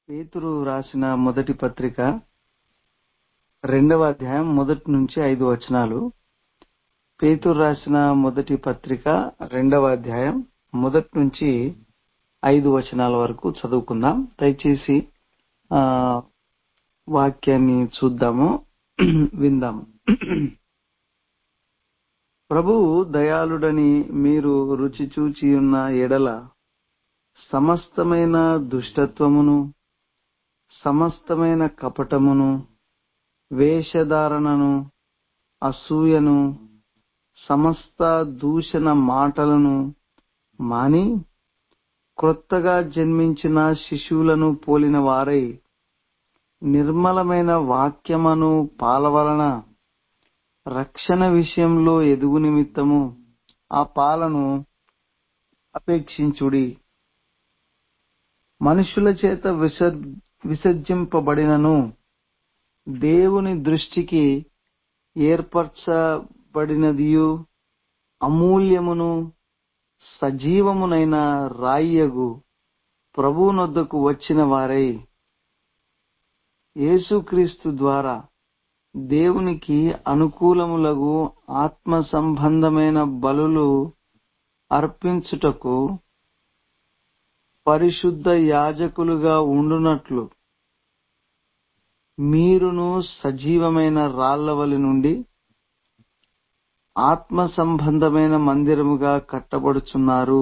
పేతురు రాసిన మొదటి పత్రిక రెండవ అధ్యాయం మొదటి నుంచి ఐదు వచనాలు పేతురు రాసిన మొదటి పత్రిక రెండవ అధ్యాయం మొదటి నుంచి ఐదు వచనాల వరకు చదువుకుందాం దయచేసి ఆ వాక్యాన్ని చూద్దాము విందాము ప్రభువు దయాళుడని మీరు రుచి చూచి ఉన్న ఎడల సమస్తమైన దుష్టత్వమును సమస్తమైన కపటమును వేషధారణను అసూయను సమస్త దూషణ మాటలను మాని క్రొత్తగా జన్మించిన శిశువులను పోలిన వారై నిర్మలమైన వాక్యమను పాల వలన రక్షణ విషయంలో ఎదుగు నిమిత్తము ఆ పాలను అపేక్షించుడి మనుషుల చేత విసర్ విసర్జింపబడినను దేవుని దృష్టికి ఏర్పరచబడినదియు అమూల్యమును సజీవమునైన రాయ్యగు ప్రభువునొద్దకు వచ్చిన వారై యేసుక్రీస్తు ద్వారా దేవునికి అనుకూలములగు ఆత్మ సంబంధమైన బలులు అర్పించుటకు పరిశుద్ధ యాజకులుగా ఉండునట్లు మీరును సజీవమైన రాళ్లవలి నుండి ఆత్మ సంబంధమైన మందిరముగా కట్టబడుచున్నారు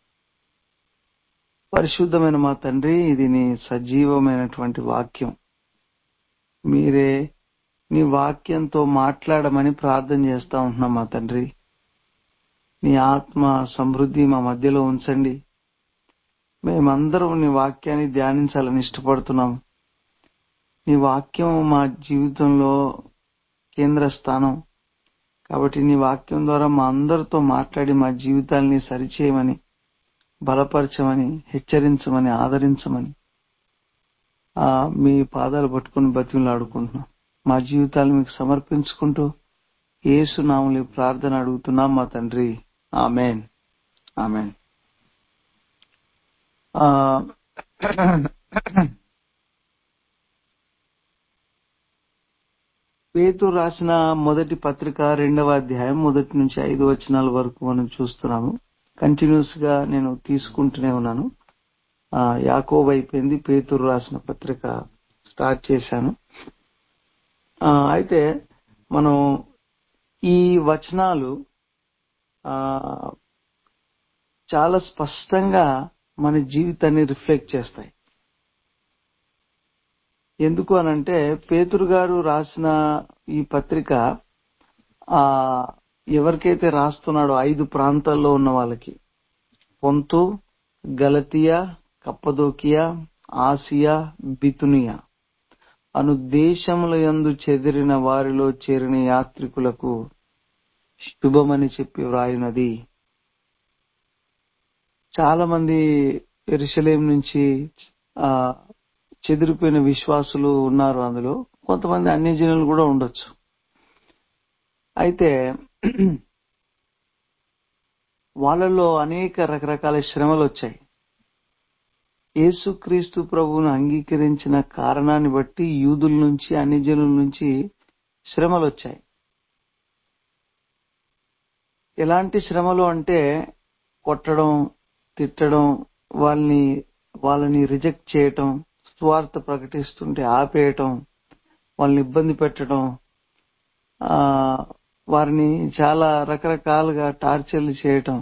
పరిశుద్ధమైన మా తండ్రి ఇది నీ సజీవమైనటువంటి వాక్యం మీరే నీ వాక్యంతో మాట్లాడమని ప్రార్థన చేస్తా ఉంటున్నాం మా తండ్రి నీ ఆత్మ సమృద్ధి మా మధ్యలో ఉంచండి మేమందరం నీ వాక్యాన్ని ధ్యానించాలని ఇష్టపడుతున్నాం నీ వాక్యం మా జీవితంలో కేంద్ర స్థానం కాబట్టి నీ వాక్యం ద్వారా మా అందరితో మాట్లాడి మా జీవితాల్ని సరిచేయమని బలపరచమని హెచ్చరించమని ఆదరించమని ఆ మీ పాదాలు పట్టుకుని బతిమలు ఆడుకుంటున్నాం మా జీవితాలు మీకు సమర్పించుకుంటూ ఏసు నామలి ప్రార్థన అడుగుతున్నాం మా తండ్రి ఆమెన్ ఆమెన్ పేతు రాసిన మొదటి పత్రిక రెండవ అధ్యాయం మొదటి నుంచి ఐదు వచనాల వరకు మనం చూస్తున్నాము కంటిన్యూస్ గా నేను తీసుకుంటూనే ఉన్నాను యాకోబ్ అయిపోయింది పేతురు రాసిన పత్రిక స్టార్ట్ చేశాను అయితే మనం ఈ వచనాలు చాలా స్పష్టంగా మన జీవితాన్ని రిఫ్లెక్ట్ చేస్తాయి ఎందుకు అనంటే పేతురు గారు రాసిన ఈ పత్రిక ఆ ఎవరికైతే రాస్తున్నాడో ఐదు ప్రాంతాల్లో ఉన్న వాళ్ళకి పొంతు గలతియా కప్పదోకియా ఆసియా బితునియా అను దేశముల యందు చెదిరిన వారిలో చేరిన యాత్రికులకు శుభమని చెప్పి వ్రాయినది చాలా మంది ఎరుసలేం నుంచి ఆ చెదిరిపోయిన విశ్వాసులు ఉన్నారు అందులో కొంతమంది అన్య జనులు కూడా ఉండొచ్చు అయితే వాళ్ళలో అనేక రకరకాల శ్రమలు వచ్చాయి యేసుక్రీస్తు ప్రభువును అంగీకరించిన కారణాన్ని బట్టి యూదుల నుంచి అన్ని జనుల నుంచి శ్రమలు వచ్చాయి ఎలాంటి శ్రమలు అంటే కొట్టడం తిట్టడం వాళ్ళని వాళ్ళని రిజెక్ట్ చేయటం స్వార్థ ప్రకటిస్తుంటే ఆపేయటం వాళ్ళని ఇబ్బంది పెట్టడం వారిని చాలా రకరకాలుగా టార్చర్లు చేయటం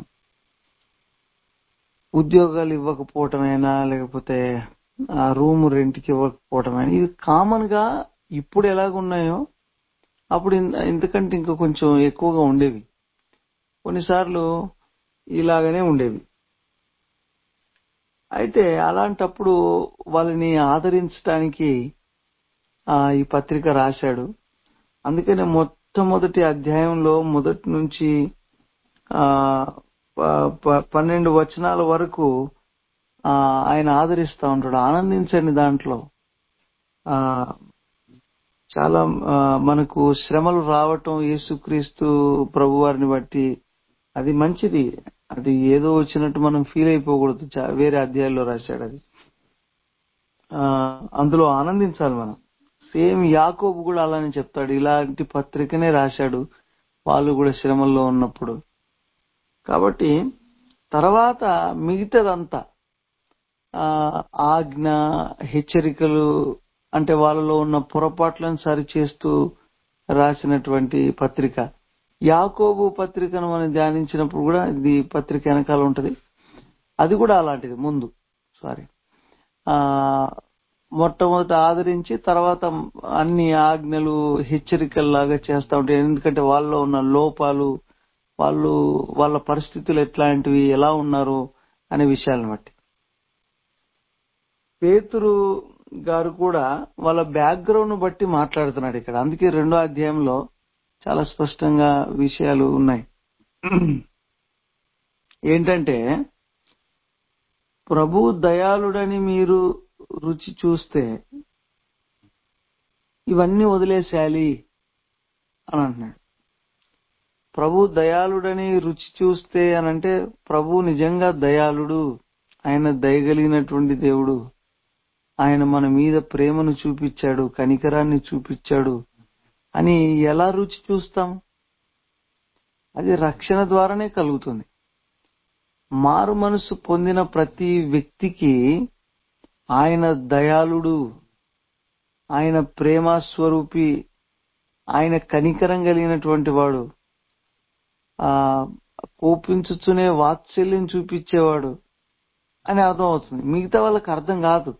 ఉద్యోగాలు ఇవ్వకపోవటమైనా లేకపోతే ఆ రూమ్ రెంట్కి ఇవ్వకపోవటమైనా ఇవి కామన్ గా ఇప్పుడు ఎలాగున్నాయో అప్పుడు ఇంతకంటే ఇంకా కొంచెం ఎక్కువగా ఉండేవి కొన్నిసార్లు ఇలాగనే ఉండేవి అయితే అలాంటప్పుడు వాళ్ళని ఆదరించడానికి ఈ పత్రిక రాశాడు అందుకనే మొట్టమొదటి అధ్యాయంలో మొదటి నుంచి ఆ పన్నెండు వచనాల వరకు ఆయన ఆదరిస్తూ ఉంటాడు ఆనందించండి దాంట్లో ఆ చాలా మనకు శ్రమలు రావటం యేసుక్రీస్తు ప్రభు వారిని బట్టి అది మంచిది అది ఏదో వచ్చినట్టు మనం ఫీల్ అయిపోకూడదు వేరే అధ్యాయంలో రాశాడు అది ఆ, అందులో ఆనందించాలి మనం సేమ్ యాకోబు కూడా అలానే చెప్తాడు ఇలాంటి పత్రికనే రాశాడు వాళ్ళు కూడా శ్రమల్లో ఉన్నప్పుడు కాబట్టి తర్వాత మిగతాదంతా ఆ, ఆజ్ఞ హెచ్చరికలు అంటే వాళ్ళలో ఉన్న పొరపాట్లను సరిచేస్తూ రాసినటువంటి పత్రిక యాకోబు పత్రికను మనం ధ్యానించినప్పుడు కూడా ఇది పత్రిక వెనకాల ఉంటది అది కూడా అలాంటిది ముందు సారీ ఆ మొట్టమొదట ఆదరించి తర్వాత అన్ని ఆజ్ఞలు హెచ్చరికల్లాగా చేస్తా ఉంటాయి ఎందుకంటే వాళ్ళలో ఉన్న లోపాలు వాళ్ళు వాళ్ళ పరిస్థితులు ఎట్లాంటివి ఎలా ఉన్నారు అనే విషయాలను బట్టి పేతురు గారు కూడా వాళ్ళ బ్యాక్గ్రౌండ్ బట్టి మాట్లాడుతున్నాడు ఇక్కడ అందుకే రెండో అధ్యాయంలో చాలా స్పష్టంగా విషయాలు ఉన్నాయి ఏంటంటే ప్రభు దయాళుడని మీరు రుచి చూస్తే ఇవన్నీ వదిలేసేయాలి అని అంటున్నాడు ప్రభు దయాళుడని రుచి చూస్తే అని అంటే ప్రభు నిజంగా దయాళుడు ఆయన దయగలిగినటువంటి దేవుడు ఆయన మన మీద ప్రేమను చూపించాడు కనికరాన్ని చూపించాడు అని ఎలా రుచి చూస్తాం అది రక్షణ ద్వారానే కలుగుతుంది మారు మనసు పొందిన ప్రతి వ్యక్తికి ఆయన దయాళుడు ఆయన ప్రేమ స్వరూపి ఆయన కనికరం కలిగినటువంటి వాడు ఆ కోపించుచునే వాత్సల్యం చూపించేవాడు అని అర్థం అవుతుంది మిగతా వాళ్ళకి అర్థం కాదు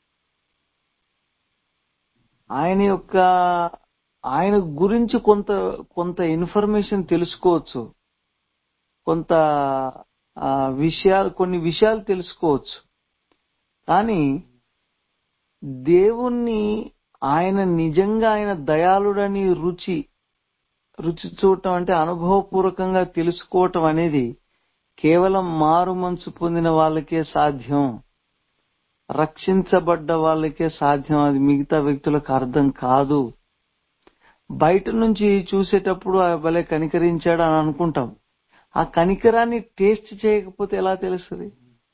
ఆయన యొక్క ఆయన గురించి కొంత కొంత ఇన్ఫర్మేషన్ తెలుసుకోవచ్చు కొంత ఆ, విషయాలు కొన్ని విషయాలు తెలుసుకోవచ్చు కానీ దేవుణ్ణి ఆయన నిజంగా ఆయన దయాళుడని రుచి రుచి చూడటం అంటే అనుభవపూర్వకంగా తెలుసుకోవటం అనేది కేవలం మారు మనసు పొందిన వాళ్ళకే సాధ్యం రక్షించబడ్డ వాళ్ళకే సాధ్యం అది మిగతా వ్యక్తులకు అర్థం కాదు బయట నుంచి చూసేటప్పుడు ఆ భలే కనికరించాడు అని అనుకుంటాం ఆ కనికరాన్ని టేస్ట్ చేయకపోతే ఎలా తెలుస్తుంది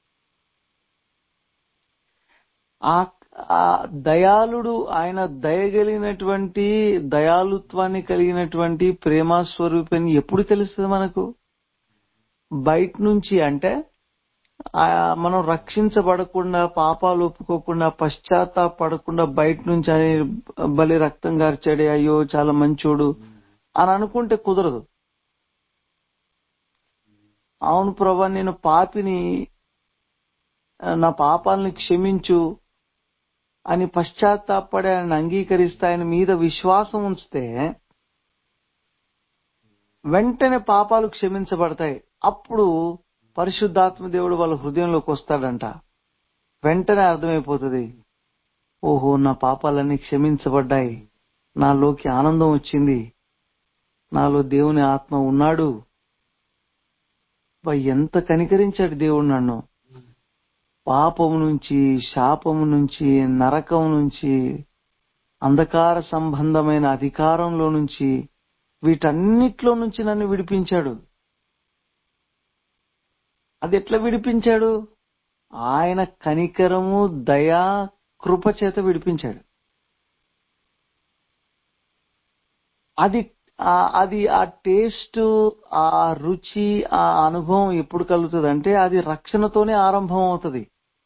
ఆ ఆ దయాళుడు ఆయన దయగలిగినటువంటి దయాళుత్వాన్ని కలిగినటువంటి ప్రేమ స్వరూపిని ఎప్పుడు తెలుస్తుంది మనకు బయట నుంచి అంటే ఆ మనం రక్షించబడకుండా పాపాలు ఒప్పుకోకుండా పశ్చాత్తాపడకుండా బయట నుంచి అని బలి రక్తం గార్చాడే అయ్యో చాలా మంచోడు అని అనుకుంటే కుదరదు అవును ప్రభా నేను పాపిని నా పాపాలని క్షమించు అని పశ్చాత్తాపడి ఆయన అంగీకరిస్తే ఆయన మీద విశ్వాసం ఉంచితే వెంటనే పాపాలు క్షమించబడతాయి అప్పుడు పరిశుద్ధాత్మ దేవుడు వాళ్ళ హృదయంలోకి వస్తాడంట వెంటనే అర్థమైపోతుంది ఓహో నా పాపాలన్నీ క్షమించబడ్డాయి నాలోకి ఆనందం వచ్చింది నాలో దేవుని ఆత్మ ఉన్నాడు అబ్బా, ఎంత కనికరించాడు దేవుడు నన్ను పాపము నుంచి శాపము నుంచి నరకం నుంచి అంధకార సంబంధమైన అధికారంలో నుంచి వీటన్నిట్లో నుంచి నన్ను విడిపించాడు అది ఎట్లా విడిపించాడు ఆయన కనికరము దయా కృప చేత విడిపించాడు అది ఆ- అది ఆ టేస్ట్ ఆ రుచి ఆ అనుభవం ఎప్పుడు కలుగుతుంది అంటే అది రక్షణతోనే ఆరంభం అవుతుంది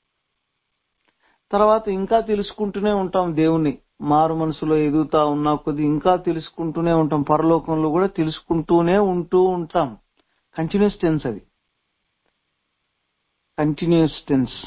తర్వాత ఇంకా తెలుసుకుంటూనే ఉంటాం దేవుణ్ణి మారు మనసులో ఎదుగుతా ఉన్నా కొద్ది ఇంకా తెలుసుకుంటూనే ఉంటాం పరలోకంలో కూడా తెలుసుకుంటూనే ఉంటూ ఉంటాం కంటిన్యూస్ టెన్స్ అది కంటిన్యూస్ టెన్స్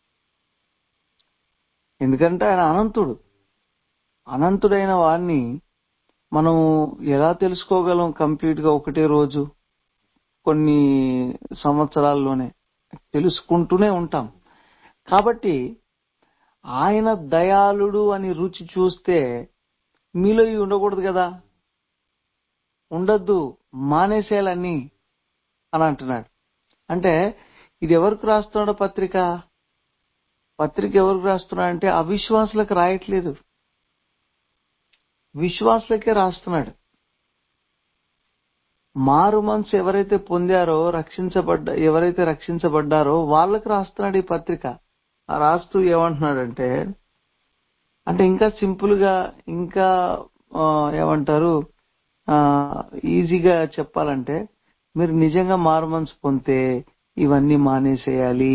ఎందుకంటే ఆయన అనంతుడు అనంతుడైన వాడిని మనం ఎలా తెలుసుకోగలం కంప్లీట్ గా ఒకటే రోజు కొన్ని సంవత్సరాల్లోనే తెలుసుకుంటూనే ఉంటాం కాబట్టి ఆయన దయాళుడు అని రుచి చూస్తే మీలో ఇవి ఉండకూడదు కదా ఉండద్దు మానేసేయాలన్నీ అని అంటున్నాడు అంటే ఇది ఎవరికి రాస్తున్నాడు పత్రిక పత్రిక ఎవరికి రాస్తున్నాడు అంటే అవిశ్వాసులకు రాయట్లేదు విశ్వాసులకే రాస్తున్నాడు మారు మనసు ఎవరైతే పొందారో రక్షించబడ్డ ఎవరైతే రక్షించబడ్డారో వాళ్ళకి రాస్తున్నాడు ఈ పత్రిక ఆ రాస్తూ ఏమంటున్నాడంటే అంటే ఇంకా సింపుల్ గా ఇంకా ఆ, ఏమంటారు ఆ, ఈజీగా చెప్పాలంటే మీరు నిజంగా మారుమనసు పొందితే ఇవన్నీ మానేసేయాలి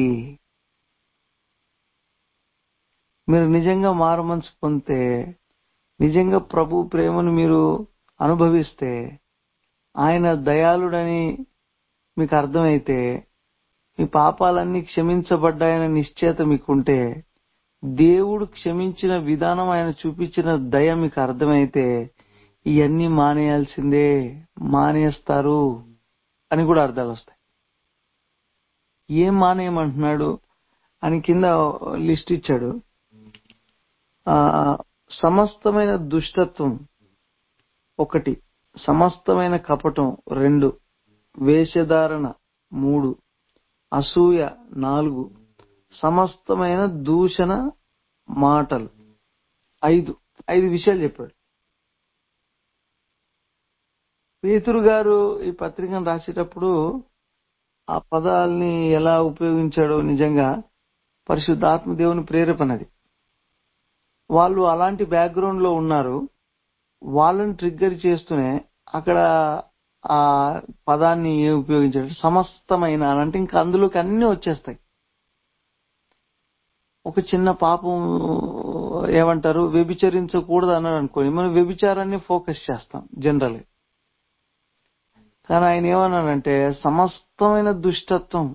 మీరు నిజంగా మారుమనసు పొందితే నిజంగా ప్రభు ప్రేమను మీరు అనుభవిస్తే ఆయన దయాళుడని మీకు అర్థమైతే మీ పాపాలన్నీ క్షమించబడ్డాయన్న నిశ్చయత మీకుంటే దేవుడు క్షమించిన విధానం ఆయన చూపించిన దయ మీకు అర్థమైతే ఇవన్నీ మానేయాల్సిందే మానేస్తారు అని కూడా అర్థాలు వస్తాయి ఏం మానేయమంటున్నాడు అని కింద లిస్ట్ ఇచ్చాడు ఆ సమస్తమైన దుష్టత్వం ఒకటి సమస్తమైన కపటం రెండు వేషధారణ మూడు అసూయ నాలుగు సమస్తమైన దూషణ మాటలు ఐదు ఐదు విషయాలు చెప్పాడు పేతురు గారు ఈ పత్రికను రాసేటప్పుడు ఆ పదాలని ఎలా ఉపయోగించాడో నిజంగా పరిశుద్ధాత్మ దేవుని ప్రేరేపణది వాళ్ళు అలాంటి బ్యాక్గ్రౌండ్ లో ఉన్నారు వాళ్ళని ట్రిగ్గర్ చేస్తూనే అక్కడ ఆ పదాన్ని ఏ ఉపయోగించాడు సమస్తమైన అని అంటే ఇంకా అందులోకి అన్ని వచ్చేస్తాయి ఒక చిన్న పాపం ఏమంటారు వ్యభిచరించకూడదు అన్నాడు అనుకోని మనం వ్యభిచారాన్ని ఫోకస్ చేస్తాం జనరల్ కానీ ఆయన ఏమన్నాడంటే సమస్తమైన దుష్టత్వం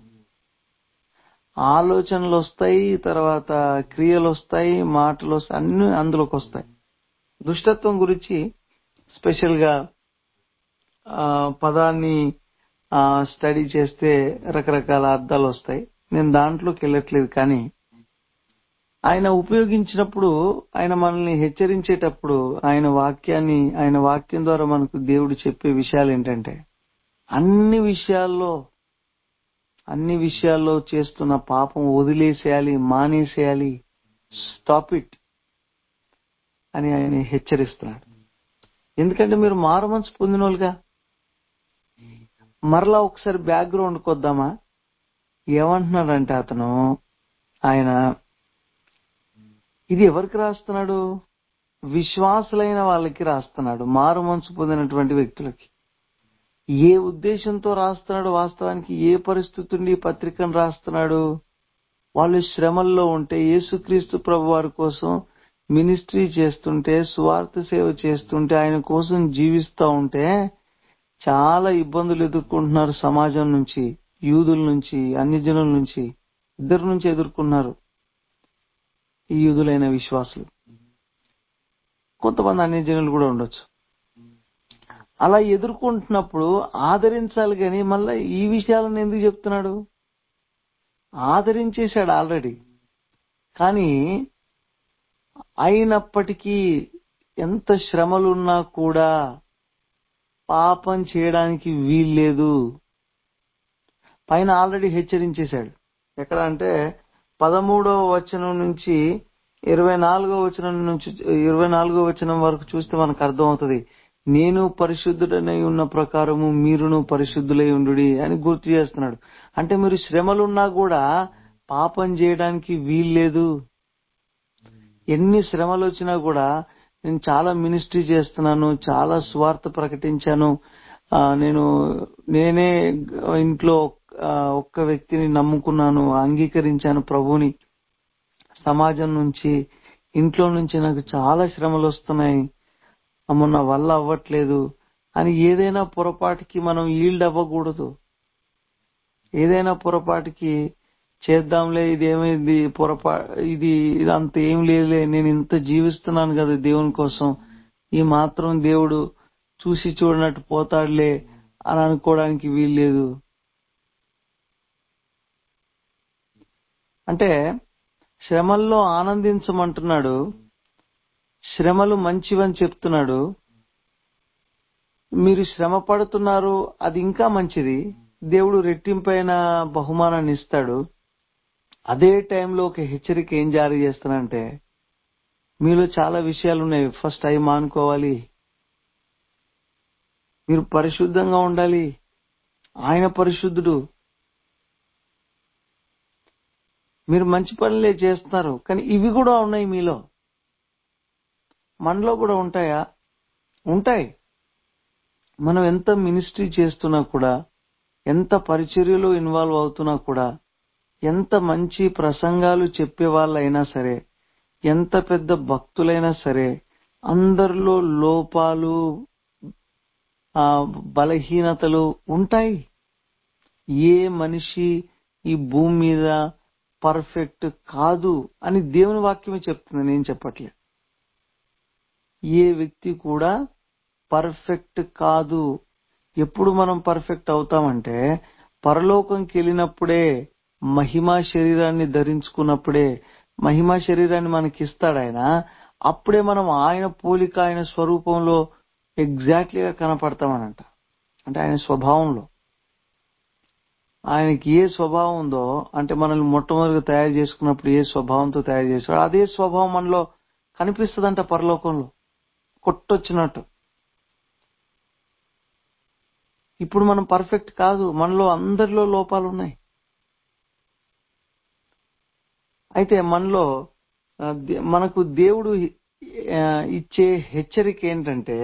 ఆలోచనలు వస్తాయి తర్వాత క్రియలు వస్తాయి మాటలు వస్తాయి అన్ని అందులోకి వస్తాయి దుష్టత్వం గురించి స్పెషల్ గా ఆ, పదాన్ని స్టడీ చేస్తే రకరకాల అర్థాలు వస్తాయి నేను దాంట్లోకి వెళ్ళట్లేదు కానీ ఆయన ఉపయోగించినప్పుడు ఆయన మనల్ని హెచ్చరించేటప్పుడు ఆయన వాక్యాన్ని ఆయన వాక్యం ద్వారా మనకు దేవుడు చెప్పే విషయాలు ఏంటంటే అన్ని విషయాల్లో అన్ని విషయాల్లో చేస్తున్న పాపం వదిలేసేయాలి మానేసేయాలి స్టాప్ ఇట్ అని ఆయన హెచ్చరిస్తున్నాడు ఎందుకంటే మీరు మారుమనసు పొందిన వాళ్ళుగా మరలా ఒకసారి బ్యాక్గ్రౌండ్కి వద్దామా ఏమంటున్నాడంటే అతను ఆయన ఇది ఎవరికి రాస్తున్నాడు విశ్వాసులైన వాళ్ళకి రాస్తున్నాడు మారు మనసు పొందినటువంటి వ్యక్తులకి ఏ ఉద్దేశంతో రాస్తున్నాడు వాస్తవానికి ఏ పరిస్థితి నుండి ఈ పత్రికను రాస్తున్నాడు వాళ్ళు శ్రమల్లో ఉంటే యేసుక్రీస్తు ప్రభు వారి కోసం మినిస్ట్రీ చేస్తుంటే స్వార్థ సేవ చేస్తుంటే ఆయన కోసం జీవిస్తూ ఉంటే చాలా ఇబ్బందులు ఎదుర్కొంటున్నారు సమాజం నుంచి యూదుల నుంచి అన్ని జనుల నుంచి ఇద్దరు నుంచి ఎదుర్కొన్నారు ఈ యూదులైన విశ్వాసులు కొంతమంది అన్ని జనులు కూడా ఉండొచ్చు అలా ఎదుర్కొంటున్నప్పుడు ఆదరించాలి కానీ మళ్ళీ ఈ విషయాలను ఎందుకు చెప్తున్నాడు ఆదరించేశాడు ఆల్రెడీ కానీ అయినప్పటికీ ఎంత శ్రమలున్నా కూడా పాపం చేయడానికి వీల్లేదు పైన ఆల్రెడీ హెచ్చరించేశాడు ఎక్కడ అంటే పదమూడవ వచనం నుంచి ఇరవై నాలుగో వచనం నుంచి ఇరవై నాలుగో వచనం వరకు చూస్తే మనకు అర్థమవుతుంది నేను పరిశుద్ధుడనై ఉన్న ప్రకారము మీరును పరిశుద్ధులై ఉండు అని గుర్తు చేస్తున్నాడు అంటే మీరు శ్రమలున్నా కూడా పాపం చేయడానికి వీల్లేదు ఎన్ని శ్రమలు వచ్చినా కూడా నేను చాలా మినిస్ట్రీ చేస్తున్నాను చాలా స్వార్థ ప్రకటించాను ఆ, నేను నేనే ఇంట్లో ఆ, ఒక్క వ్యక్తిని నమ్ముకున్నాను అంగీకరించాను ప్రభుని సమాజం నుంచి ఇంట్లో నుంచి నాకు చాలా శ్రమలు వస్తున్నాయి అమ్మో నా వల్ల అవ్వట్లేదు అని ఏదైనా పొరపాటుకి మనం ఈల్డ్ అవ్వకూడదు ఏదైనా పొరపాటుకి చేద్దాంలే ఇది ఏమైంది పొరపా ఇది ఇదంత ఏం లేదులే నేను ఇంత జీవిస్తున్నాను కదా దేవుని కోసం ఈ మాత్రం దేవుడు చూసి చూడనట్టు పోతాడులే అని అనుకోవడానికి వీల్లేదు అంటే శ్రమల్లో ఆనందించమంటున్నాడు శ్రమలు మంచివని చెప్తున్నాడు మీరు శ్రమ పడుతున్నారు అది ఇంకా మంచిది దేవుడు రెట్టింపైన బహుమానాన్ని ఇస్తాడు అదే టైంలో ఒక హెచ్చరిక ఏం జారీ చేస్తానంటే మీలో చాలా విషయాలు ఉన్నాయి ఫస్ట్ అవి మానుకోవాలి మీరు పరిశుద్ధంగా ఉండాలి ఆయన పరిశుద్ధుడు మీరు మంచి పనులే చేస్తున్నారు కానీ ఇవి కూడా ఉన్నాయి మీలో మనలో కూడా ఉంటాయా ఉంటాయి మనం ఎంత మినిస్ట్రీ చేస్తున్నా కూడా ఎంత పరిచర్యలో ఇన్వాల్వ్ అవుతున్నా కూడా ఎంత మంచి ప్రసంగాలు చెప్పే వాళ్ళైనా సరే ఎంత పెద్ద భక్తులైనా సరే అందరిలో లోపాలు ఆ బలహీనతలు ఉంటాయి ఏ మనిషి ఈ భూమి మీద పర్ఫెక్ట్ కాదు అని దేవుని వాక్యమే చెప్తుంది నేను చెప్పట్లే ఏ వ్యక్తి కూడా పర్ఫెక్ట్ కాదు ఎప్పుడు మనం పర్ఫెక్ట్ అవుతామంటే పరలోకంకి వెళ్ళినప్పుడే మహిమా శరీరాన్ని ధరించుకున్నప్పుడే మహిమా శరీరాన్ని మనకి ఇస్తాడు ఆయన అప్పుడే మనం ఆయన పోలిక ఆయన స్వరూపంలో ఎగ్జాక్ట్లీగా కనపడతామనంట అంటే ఆయన స్వభావంలో ఆయనకి ఏ స్వభావం ఉందో అంటే మనల్ని మొట్టమొదటిగా తయారు చేసుకున్నప్పుడు ఏ స్వభావంతో తయారు చేశాడో అదే స్వభావం మనలో కనిపిస్తుందంట పరలోకంలో కొట్టొచ్చినట్టు ఇప్పుడు మనం పర్ఫెక్ట్ కాదు మనలో అందరిలో లోపాలు ఉన్నాయి అయితే మనలో ఆ, దే- మనకు దేవుడు ఆ, ఇచ్చే హెచ్చరిక ఏంటంటే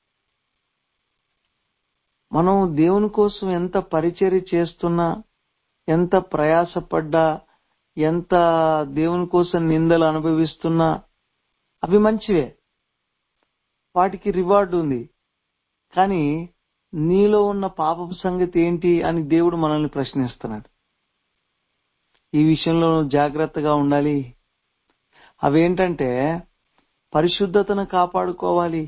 మనం దేవుని కోసం ఎంత పరిచర్య చేస్తున్నా ఎంత ప్రయాసపడ్డా ఎంత దేవుని కోసం నిందలు అనుభవిస్తున్నా అవి మంచివే వాటికి రివార్డు ఉంది కానీ నీలో ఉన్న పాపపు సంగతి ఏంటి అని దేవుడు మనల్ని ప్రశ్నిస్తున్నాడు ఈ విషయంలో నువ్వు జాగ్రత్తగా ఉండాలి అవేంటంటే పరిశుద్ధతను కాపాడుకోవాలి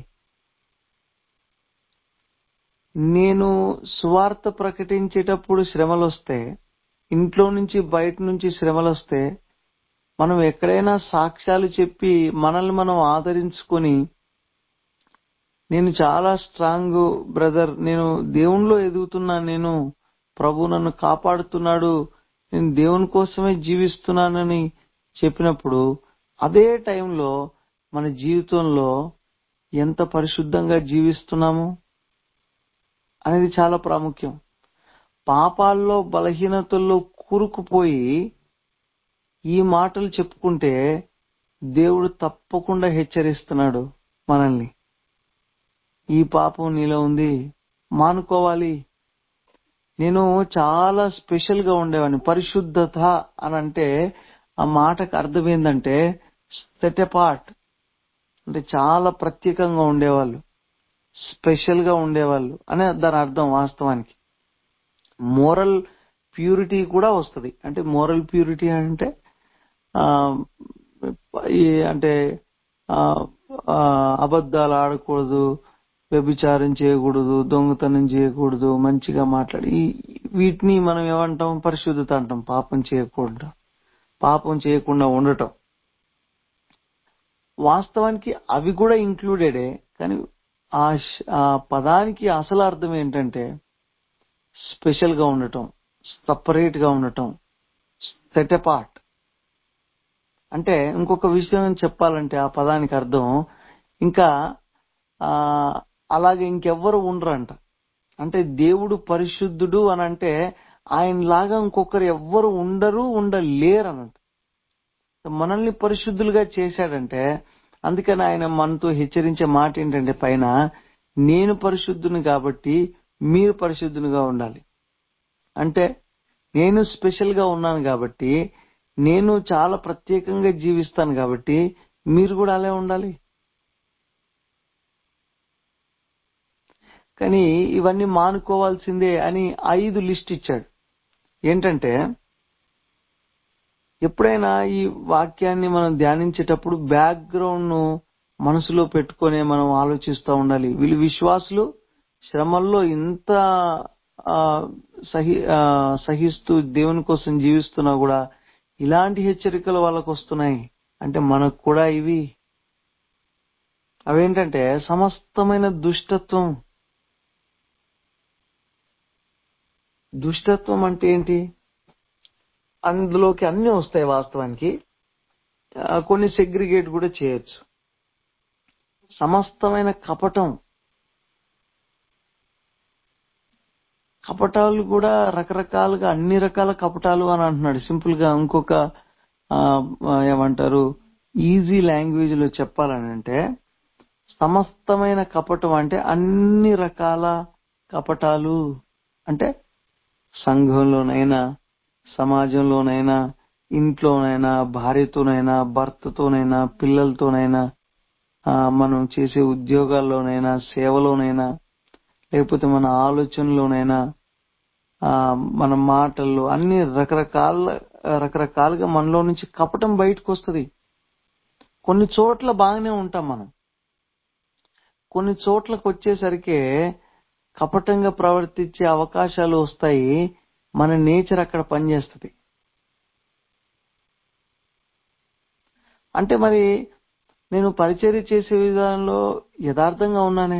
నేను సువార్త ప్రకటించేటప్పుడు శ్రమలు వస్తే ఇంట్లో నుంచి బయట నుంచి శ్రమలు వస్తే మనం ఎక్కడైనా సాక్ష్యాలు చెప్పి మనల్ని మనం ఆదరించుకొని నేను చాలా స్ట్రాంగ్ బ్రదర్ నేను దేవునిలో ఎదుగుతున్నాను నేను ప్రభు నన్ను కాపాడుతున్నాడు నేను దేవుని కోసమే జీవిస్తున్నానని చెప్పినప్పుడు అదే టైంలో మన జీవితంలో ఎంత పరిశుద్ధంగా జీవిస్తున్నాము అనేది చాలా ప్రాముఖ్యం పాపాల్లో బలహీనతల్లో కూరుకుపోయి ఈ మాటలు చెప్పుకుంటే దేవుడు తప్పకుండా హెచ్చరిస్తున్నాడు మనల్ని ఈ పాపం నీలో ఉంది మానుకోవాలి నేను చాలా స్పెషల్ గా ఉండేవాడిని పరిశుద్ధత అని అంటే ఆ మాటకు అర్థం ఏంటంటే సెట్ పార్ట్ అంటే చాలా ప్రత్యేకంగా ఉండేవాళ్ళు స్పెషల్ గా ఉండేవాళ్ళు అనే దాని అర్థం వాస్తవానికి మోరల్ ప్యూరిటీ కూడా వస్తుంది అంటే మోరల్ ప్యూరిటీ అంటే ఆ, ఈ అంటే ఆ, ఆ, అబద్ధాలు ఆడకూడదు వ్యభిచారం చేయకూడదు దొంగతనం చేయకూడదు మంచిగా మాట్లాడి ఈ- వీటిని మనం ఏమంటాం పరిశుద్ధత అంటాం పాపం చేయకూడదు పాపం చేయకుండా ఉండటం వాస్తవానికి అవి కూడా ఇంక్లూడెడే కానీ ఆ శ- ఆ పదానికి అసలు అర్థం ఏంటంటే స్పెషల్ గా ఉండటం సపరేట్ గా ఉండటం సెట్ అపార్ట్ అంటే ఇంకొక విషయం చెప్పాలంటే ఆ పదానికి అర్థం ఇంకా ఆ అలాగే ఇంకెవ్వరు ఉండరంట అంటే దేవుడు పరిశుద్ధుడు అని అంటే ఆయన లాగా ఇంకొకరు ఎవ్వరు ఉండరు ఉండలేరు అనంట మనల్ని పరిశుద్ధులుగా చేశాడంటే అందుకని ఆయన మనతో హెచ్చరించే మాట ఏంటంటే పైన నేను పరిశుద్ధుని కాబట్టి మీరు పరిశుద్ధునిగా ఉండాలి అంటే నేను స్పెషల్ గా ఉన్నాను కాబట్టి నేను చాలా ప్రత్యేకంగా జీవిస్తాను కాబట్టి మీరు కూడా అలా ఉండాలి కానీ ఇవన్నీ మానుకోవాల్సిందే అని ఐదు లిస్ట్ ఇచ్చాడు ఏంటంటే ఎప్పుడైనా ఈ వాక్యాన్ని మనం ధ్యానించేటప్పుడు బ్యాక్గ్రౌండ్ ను మనసులో పెట్టుకొని మనం ఆలోచిస్తూ ఉండాలి వీళ్ళు విశ్వాసులు శ్రమల్లో ఇంత ఆ, సహి ఆ, సహిస్తూ దేవుని కోసం జీవిస్తున్నా కూడా ఇలాంటి హెచ్చరికలు వాళ్ళకు వస్తున్నాయి అంటే మనకు కూడా ఇవి అవేంటంటే సమస్తమైన దుష్టత్వం దుష్టత్వం అంటే ఏంటి అందులోకి అన్ని వస్తాయి వాస్తవానికి ఆ, కొన్ని సెగ్రిగేట్ కూడా చేయొచ్చు సమస్తమైన కపటం కపటాలు కూడా రకరకాలుగా అన్ని రకాల కపటాలు అని అంటున్నాడు సింపుల్ గా ఇంకొక ఆ, ఆ, ఏమంటారు ఈజీ లాంగ్వేజ్ లో చెప్పాలని అంటే సమస్తమైన కపటం అంటే అన్ని రకాల కపటాలు అంటే సంఘంలోనైనా సమాజంలోనైనా ఇంట్లోనైనా భార్యతోనైనా భర్తతోనైనా పిల్లలతోనైనా ఆ, మనం చేసే ఉద్యోగాల్లోనైనా సేవలోనైనా లేకపోతే మన ఆలోచనలోనైనా ఆ, మన మాటల్లో అన్ని రకరకాల రకరకాలుగా మనలో నుంచి కపటం బయటకు వస్తుంది కొన్ని చోట్ల బాగానే ఉంటాం మనం కొన్ని చోట్లకు వచ్చేసరికి కపటంగా ప్రవర్తించే అవకాశాలు వస్తాయి మన నేచర్ అక్కడ పనిచేస్తుంది అంటే మరి నేను పరిచర్య చేసే విధానంలో యథార్థంగా ఉన్నానే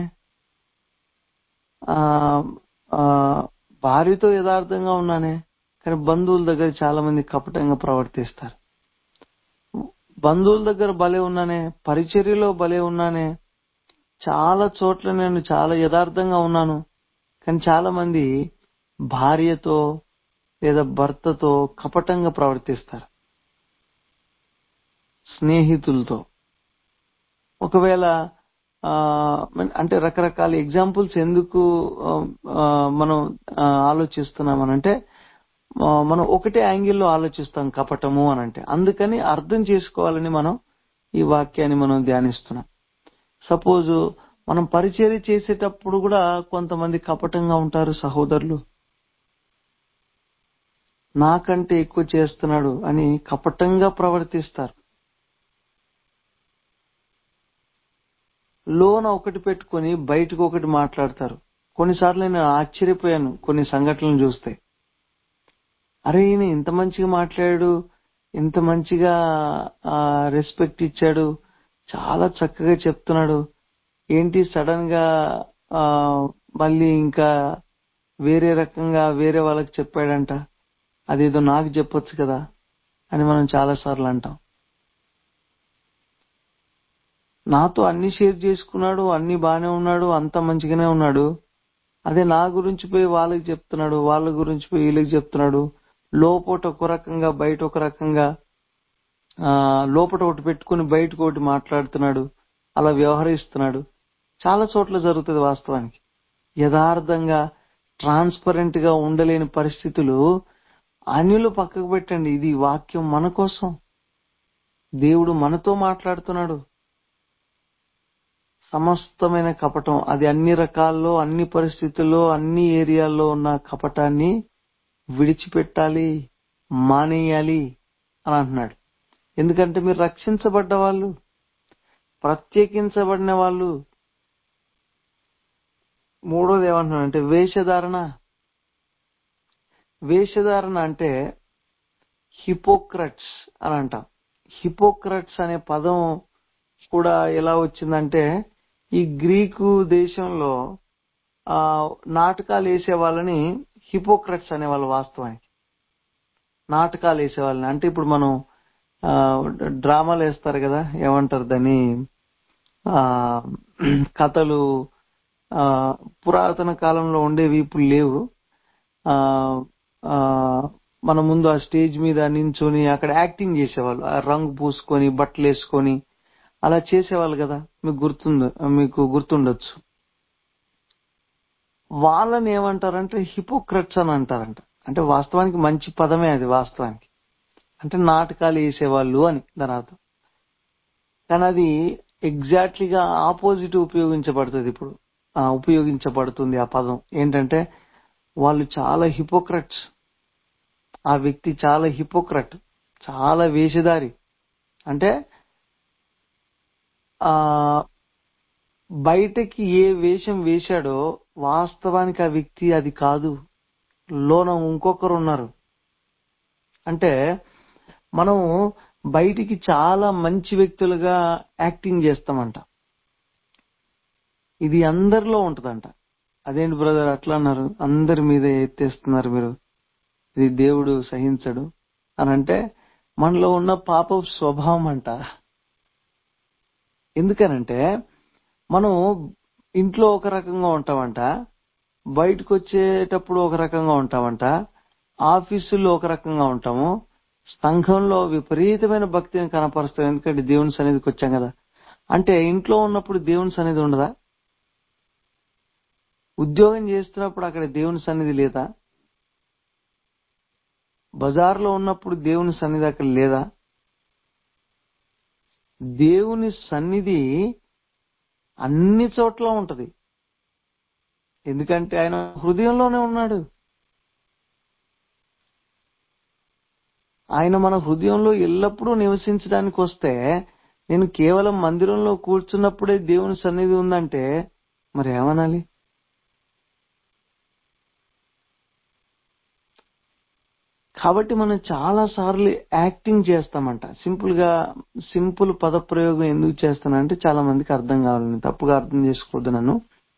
ఆ ఆ, భార్యతో యథార్థంగా ఉన్నానే కానీ బంధువుల దగ్గర చాలా మంది కపటంగా ప్రవర్తిస్తారు బంధువుల దగ్గర భలే ఉన్నానే పరిచర్యలో భలే ఉన్నానే చాలా చోట్ల నేను చాలా యథార్థంగా ఉన్నాను కానీ చాలా మంది భార్యతో లేదా భర్తతో కపటంగా ప్రవర్తిస్తారు స్నేహితులతో ఒకవేళ ఆ, మన- అంటే రకరకాల ఎగ్జాంపుల్స్ ఎందుకు ఆ, ఆ, మనం ఆ, ఆలోచిస్తున్నామనంటే ఆ, మనం ఒకటే యాంగిల్లో ఆలోచిస్తాం కపటము అని అంటే అందుకని అర్థం చేసుకోవాలని మనం ఈ వాక్యాన్ని మనం ధ్యానిస్తున్నాం సపోజ్ మనం పరిచర్య చేసేటప్పుడు కూడా కొంతమంది కపటంగా ఉంటారు సహోదరులు నాకంటే ఎక్కువ చేస్తున్నాడు అని కపటంగా ప్రవర్తిస్తారు లోన ఒకటి పెట్టుకొని బయటకు ఒకటి మాట్లాడతారు కొన్నిసార్లు నేను ఆశ్చర్యపోయాను కొన్ని సంఘటనలు చూస్తే అరే ఈయన ఇంత మంచిగా మాట్లాడాడు ఇంత మంచిగా రెస్పెక్ట్ ఇచ్చాడు చాలా చక్కగా చెప్తున్నాడు ఏంటి సడన్ గా ఆ, మళ్ళీ ఇంకా వేరే రకంగా వేరే వాళ్ళకి చెప్పాడంట అదేదో నాకు చెప్పొచ్చు కదా అని మనం చాలా సార్లు అంటాం నాతో అన్ని షేర్ చేసుకున్నాడు అన్ని బానే ఉన్నాడు అంత మంచిగానే ఉన్నాడు అదే నా గురించి పోయి వాళ్ళకి చెప్తున్నాడు వాళ్ళ గురించి పోయి వీళ్ళకి చెప్తున్నాడు లోపట ఒక రకంగా బయట ఒక రకంగా ఆ లోపట ఒకటి పెట్టుకుని బయటకు ఒకటి మాట్లాడుతున్నాడు అలా వ్యవహరిస్తున్నాడు చాలా చోట్ల జరుగుతుంది వాస్తవానికి యథార్థంగా ట్రాన్స్పరెంట్ గా ఉండలేని పరిస్థితులు అన్యులు పక్కకు పెట్టండి ఇది వాక్యం మన కోసం దేవుడు మనతో మాట్లాడుతున్నాడు సమస్తమైన కపటం అది అన్ని రకాల్లో అన్ని పరిస్థితుల్లో అన్ని ఏరియాల్లో ఉన్న కపటాన్ని విడిచిపెట్టాలి మానేయాలి అని అంటున్నాడు ఎందుకంటే మీరు రక్షించబడ్డ వాళ్ళు ప్రత్యేకించబడిన వాళ్ళు మూడోది ఏమంటున్నాడు అంటే వేషధారణ వేషధారణ అంటే హిపోక్రట్స్ అని అంటాం హిపోక్రట్స్ అనే పదం కూడా ఎలా వచ్చిందంటే ఈ గ్రీకు దేశంలో ఆ నాటకాలు వేసే వాళ్ళని హిపోక్రట్స్ అనేవాళ్ళు వాస్తవానికి నాటకాలు వేసే వాళ్ళని అంటే ఇప్పుడు మనం ఆ, డ్రామాలు వేస్తారు కదా ఏమంటారు దాన్ని ఆ కథలు ఆ పురాతన కాలంలో ఉండేవి ఇప్పుడు లేవు ఆ ఆ మన ముందు ఆ స్టేజ్ మీద నించొని అక్కడ యాక్టింగ్ చేసేవాళ్ళు ఆ రంగు పూసుకొని బట్టలు వేసుకొని అలా చేసేవాళ్ళు కదా మీకు గుర్తుంద మీకు గుర్తుండొచ్చు వాళ్ళని ఏమంటారంటే హిపోక్రట్స్ అని అంటారంట అంటే వాస్తవానికి మంచి పదమే అది వాస్తవానికి అంటే నాటకాలు వేసేవాళ్ళు అని దాని అర్థం కానీ అది ఎగ్జాక్ట్లీగా ఆపోజిట్ ఉపయోగించబడుతుంది ఇప్పుడు ఆ, ఉపయోగించబడుతుంది ఆ పదం ఏంటంటే వాళ్ళు చాలా హిపోక్రట్స్ ఆ వ్యక్తి చాలా హిపోక్రట్ చాలా వేషధారి అంటే ఆ బయటకి ఏ వేషం వేశాడో వాస్తవానికి ఆ వ్యక్తి అది కాదు లోన ఇంకొకరు ఉన్నారు అంటే మనం బయటికి చాలా మంచి వ్యక్తులుగా యాక్టింగ్ చేస్తామంట ఇది అందరిలో ఉంటదంట అదేంటి బ్రదర్ అట్లా అన్నారు అందరి మీద ఎత్తేస్తున్నారు మీరు ఇది దేవుడు సహించడు అని అంటే మనలో ఉన్న పాప స్వభావం అంట ఎందుకనంటే మనం ఇంట్లో ఒక రకంగా ఉంటామంట బయటకు వచ్చేటప్పుడు ఒక రకంగా ఉంటామంట ఆఫీసుల్లో ఒక రకంగా ఉంటాము సంఘంలో విపరీతమైన భక్తిని కనపరుస్తాం ఎందుకంటే దేవుని సన్నిధికి వచ్చాం కదా అంటే ఇంట్లో ఉన్నప్పుడు దేవుని సన్నిధి ఉండదా ఉద్యోగం చేస్తున్నప్పుడు అక్కడ దేవుని సన్నిధి లేదా బజార్లో ఉన్నప్పుడు దేవుని సన్నిధి అక్కడ లేదా దేవుని సన్నిధి అన్ని చోట్ల ఉంటది ఎందుకంటే ఆయన హృదయంలోనే ఉన్నాడు ఆయన మన హృదయంలో ఎల్లప్పుడూ నివసించడానికి వస్తే నేను కేవలం మందిరంలో కూర్చున్నప్పుడే దేవుని సన్నిధి ఉందంటే మరి ఏమనాలి కాబట్టి మనం చాలా సార్లు యాక్టింగ్ చేస్తామంట సింపుల్ గా సింపుల్ పదప్రయోగం ఎందుకు చేస్తానంటే చాలా మందికి అర్థం కావాలని తప్పుగా అర్థం చేసుకోవద్దు నన్ను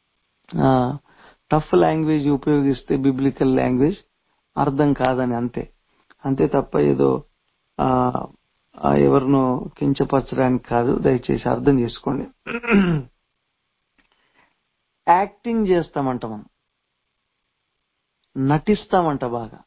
టఫ్ లాంగ్వేజ్ ఉపయోగిస్తే బిబ్లికల్ లాంగ్వేజ్ అర్థం కాదని అంతే అంతే తప్ప ఏదో ఆ ఆ ఎవరినో కించపరచడానికి కాదు దయచేసి అర్థం చేసుకోండి యాక్టింగ్ చేస్తామంట మనం నటిస్తామంట బాగా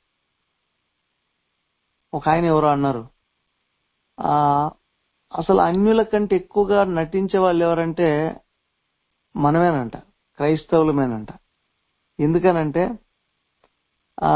ఒక ఆయన ఎవరో అన్నారు ఆ అసలు అన్యుల కంటే ఎక్కువగా నటించే వాళ్ళు ఎవరంటే మనమేనంట క్రైస్తవులమేనంట ఎందుకనంటే ఆ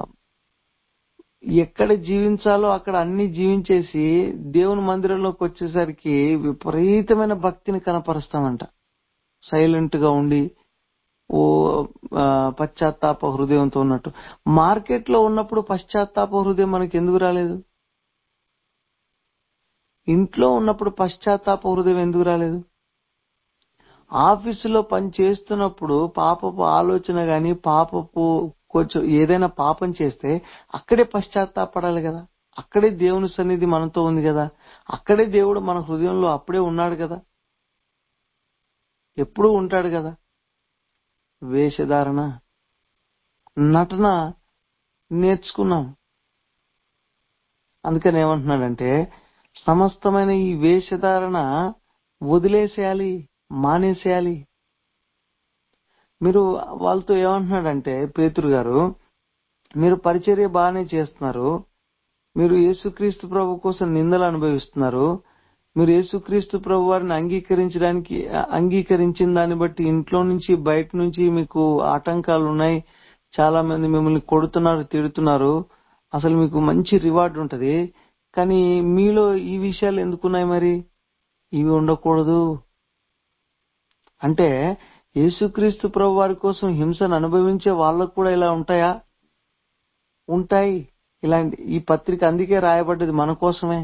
ఎక్కడ జీవించాలో అక్కడ అన్ని జీవించేసి దేవుని మందిరంలోకి వచ్చేసరికి విపరీతమైన భక్తిని కనపరుస్తామంట సైలెంట్ గా ఉండి ఓ ఆ, పశ్చాత్తాప హృదయంతో ఉన్నట్టు మార్కెట్ లో ఉన్నప్పుడు పశ్చాత్తాప హృదయం మనకి ఎందుకు రాలేదు ఇంట్లో ఉన్నప్పుడు పశ్చాత్తాప హృదయం ఎందుకు రాలేదు ఆఫీసులో పని చేస్తున్నప్పుడు పాపపు ఆలోచన గాని పాపపు కొంచెం ఏదైనా పాపం చేస్తే అక్కడే పశ్చాత్తాపడాలి కదా అక్కడే దేవుని సన్నిధి మనతో ఉంది కదా అక్కడే దేవుడు మన హృదయంలో అప్పుడే ఉన్నాడు కదా ఎప్పుడూ ఉంటాడు కదా వేషధారణ నటన నేర్చుకున్నాం అందుకని ఏమంటున్నాడంటే సమస్తమైన ఈ వేషధారణ వదిలేసేయాలి మానేసేయాలి మీరు వాళ్ళతో ఏమంటున్నాడంటే పేతురు గారు మీరు పరిచర్య బాగానే చేస్తున్నారు మీరు యేసుక్రీస్తు ప్రభు కోసం నిందలు అనుభవిస్తున్నారు మీరు యేసుక్రీస్తు ప్రభు వారిని అంగీకరించడానికి అంగీకరించిన దాన్ని బట్టి ఇంట్లో నుంచి బయట నుంచి మీకు ఆటంకాలు ఉన్నాయి చాలా మంది మిమ్మల్ని కొడుతున్నారు తిడుతున్నారు అసలు మీకు మంచి రివార్డ్ ఉంటది కానీ మీలో ఈ విషయాలు ఎందుకున్నాయి మరి ఇవి ఉండకూడదు అంటే యేసుక్రీస్తు ప్రభు వారి కోసం హింసను అనుభవించే వాళ్ళకు కూడా ఇలా ఉంటాయా ఉంటాయి ఇలాంటి ఈ పత్రిక అందుకే రాయబడ్డది మన కోసమే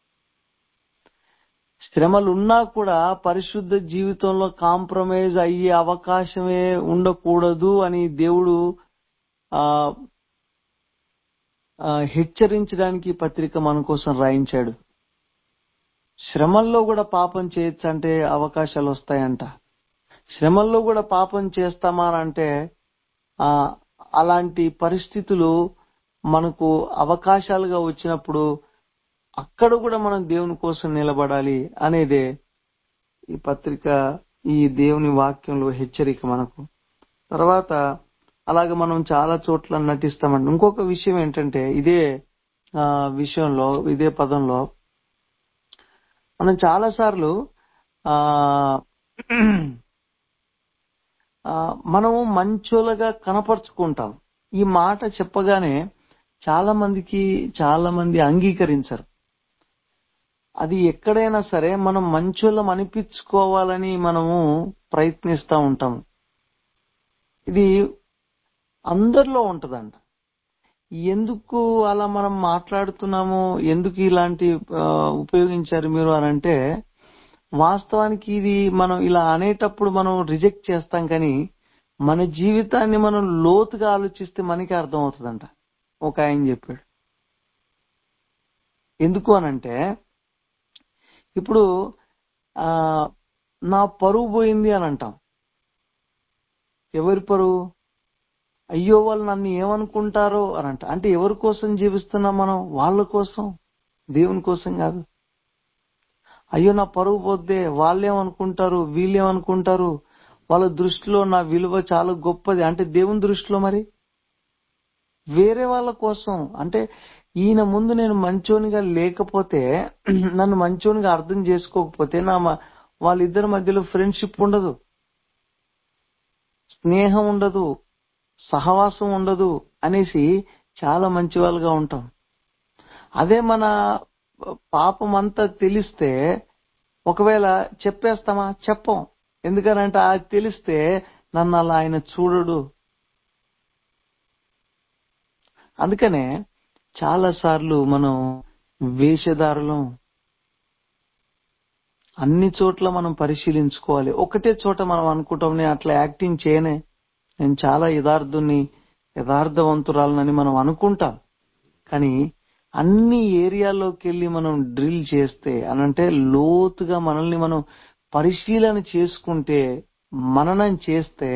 శ్రమలు ఉన్నా కూడా పరిశుద్ధ జీవితంలో కాంప్రమైజ్ అయ్యే అవకాశమే ఉండకూడదు అని దేవుడు ఆ ఆ, హెచ్చరించడానికి ఈ పత్రిక మన కోసం రాయించాడు శ్రమల్లో కూడా పాపం చేయొచ్చు అంటే అవకాశాలు వస్తాయంట శ్రమల్లో కూడా పాపం చేస్తామా అని అంటే ఆ అలాంటి పరిస్థితులు మనకు అవకాశాలుగా వచ్చినప్పుడు అక్కడ కూడా మనం దేవుని కోసం నిలబడాలి అనేదే ఈ పత్రిక ఈ దేవుని వాక్యంలో హెచ్చరిక మనకు తర్వాత అలాగే మనం చాలా చోట్ల నటిస్తామండి ఇంకొక విషయం ఏంటంటే ఇదే ఆ, విషయంలో ఇదే పదంలో మనం చాలా సార్లు ఆ ఆ, మనము మంచోళ్ళగా కనపరుచుకుంటాం ఈ మాట చెప్పగానే చాలా మందికి చాలా మంది అంగీకరించరు అది ఎక్కడైనా సరే మనం మంచోళ్ళం అనిపించుకోవాలని మనము ప్రయత్నిస్తూ ఉంటాము ఇది అందరిలో ఉంటదంట ఎందుకు అలా మనం మాట్లాడుతున్నాము ఎందుకు ఇలాంటి ఆ, ఉపయోగించారు మీరు అని అంటే వాస్తవానికి ఇది మనం ఇలా అనేటప్పుడు మనం రిజెక్ట్ చేస్తాం కానీ మన జీవితాన్ని మనం లోతుగా ఆలోచిస్తే మనకి అర్థం అవుతుందంట ఒక ఆయన చెప్పాడు ఎందుకు అనంటే ఇప్పుడు ఆ నా పరువు పోయింది అని అంటాం ఎవరి పరువు అయ్యో వాళ్ళు నన్ను ఏమనుకుంటారో అని అంట అంటే ఎవరి కోసం జీవిస్తున్నాం మనం వాళ్ళ కోసం దేవుని కోసం కాదు అయ్యో నా పరువు పోద్దే వాళ్ళేమనుకుంటారు వీళ్ళేమనుకుంటారు వాళ్ళ దృష్టిలో నా విలువ చాలా గొప్పది అంటే దేవుని దృష్టిలో మరి వేరే వాళ్ళ కోసం అంటే ఈయన ముందు నేను మంచోనిగా లేకపోతే నన్ను మంచోనిగా అర్థం చేసుకోకపోతే నా మ- వాళ్ళిద్దరి మధ్యలో ఫ్రెండ్షిప్ ఉండదు స్నేహం ఉండదు సహవాసం ఉండదు అనేసి చాలా మంచి వాళ్ళుగా ఉంటాం అదే మన పాపం అంతా తెలిస్తే ఒకవేళ చెప్పేస్తామా చెప్పం ఎందుకనంటే అది తెలిస్తే నన్ను అలా ఆయన చూడడు అందుకనే చాలా సార్లు మనం వేషధారులం అన్ని చోట్ల మనం పరిశీలించుకోవాలి ఒకటే చోట మనం అనుకుంటాం నేను అట్లా యాక్టింగ్ చేయనే నేను చాలా యథార్థుని యథార్థవంతురాలనని మనం అనుకుంటాం కానీ అన్ని ఏరియాల్లోకి వెళ్ళి మనం డ్రిల్ చేస్తే అనంటే లోతుగా మనల్ని మనం పరిశీలన చేసుకుంటే మననం చేస్తే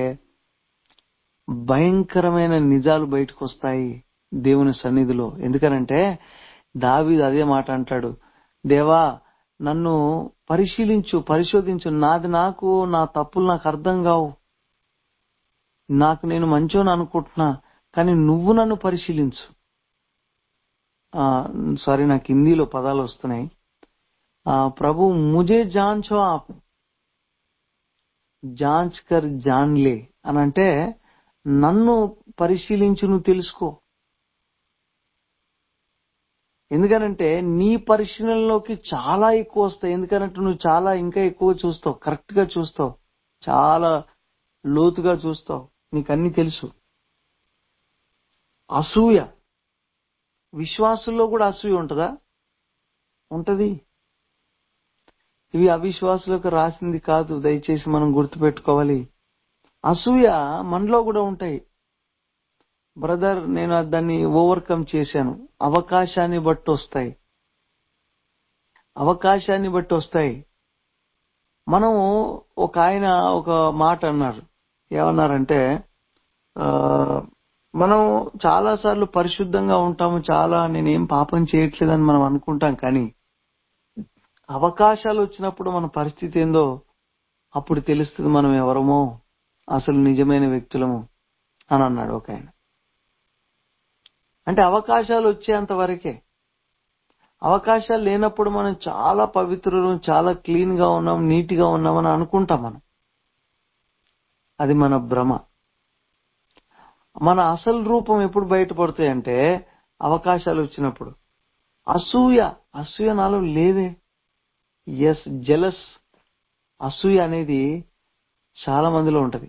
భయంకరమైన నిజాలు బయటకు వస్తాయి దేవుని సన్నిధిలో ఎందుకనంటే దావీదు అదే మాట అంటాడు దేవా నన్ను పరిశీలించు పరిశోధించు నాది నాకు నా తప్పులు నాకు అర్థం కావు నాకు నేను మంచోని అనుకుంటున్నా కానీ నువ్వు నన్ను పరిశీలించు సారీ నాకు హిందీలో పదాలు వస్తున్నాయి ఆ, ప్రభు ముజే జాంచో ఆప్ జాంచ్ కర్ జాన్లే అని అంటే నన్ను పరిశీలించి నువ్వు తెలుసుకో ఎందుకనంటే నీ పరిశీలనలోకి చాలా ఎక్కువ వస్తాయి ఎందుకనంటే నువ్వు చాలా ఇంకా ఎక్కువ చూస్తావు కరెక్ట్ గా చూస్తావు చాలా లోతుగా చూస్తావు నీకు అన్ని తెలుసు అసూయ విశ్వాసుల్లో కూడా అసూయ ఉంటదా ఉంటది ఇవి అవిశ్వాసులకు రాసింది కాదు దయచేసి మనం గుర్తుపెట్టుకోవాలి అసూయ మనలో కూడా ఉంటాయి బ్రదర్ నేను దాన్ని ఓవర్కమ్ చేశాను అవకాశాన్ని బట్టి వస్తాయి అవకాశాన్ని బట్టి వస్తాయి మనం ఒక ఆయన ఒక మాట అన్నారు ఏమన్నారంటే ఆ, మనం చాలా సార్లు పరిశుద్ధంగా ఉంటాము చాలా నేనేం పాపం చేయట్లేదని మనం అనుకుంటాం కానీ అవకాశాలు వచ్చినప్పుడు మన పరిస్థితి ఏందో అప్పుడు తెలుస్తుంది మనం ఎవరమో అసలు నిజమైన వ్యక్తులము అని అన్నాడు ఒక ఆయన అంటే అవకాశాలు వచ్చేంత వరకే అవకాశాలు లేనప్పుడు మనం చాలా పవిత్రులు చాలా క్లీన్ గా ఉన్నాం నీట్ గా ఉన్నామని అనుకుంటాం మనం అది మన భ్రమ మన అసలు రూపం ఎప్పుడు బయటపడతాయి అంటే అవకాశాలు వచ్చినప్పుడు అసూయ అసూయ నాలో లేదే ఎస్ జెలస్ అసూయ అనేది చాలా మందిలో ఉంటది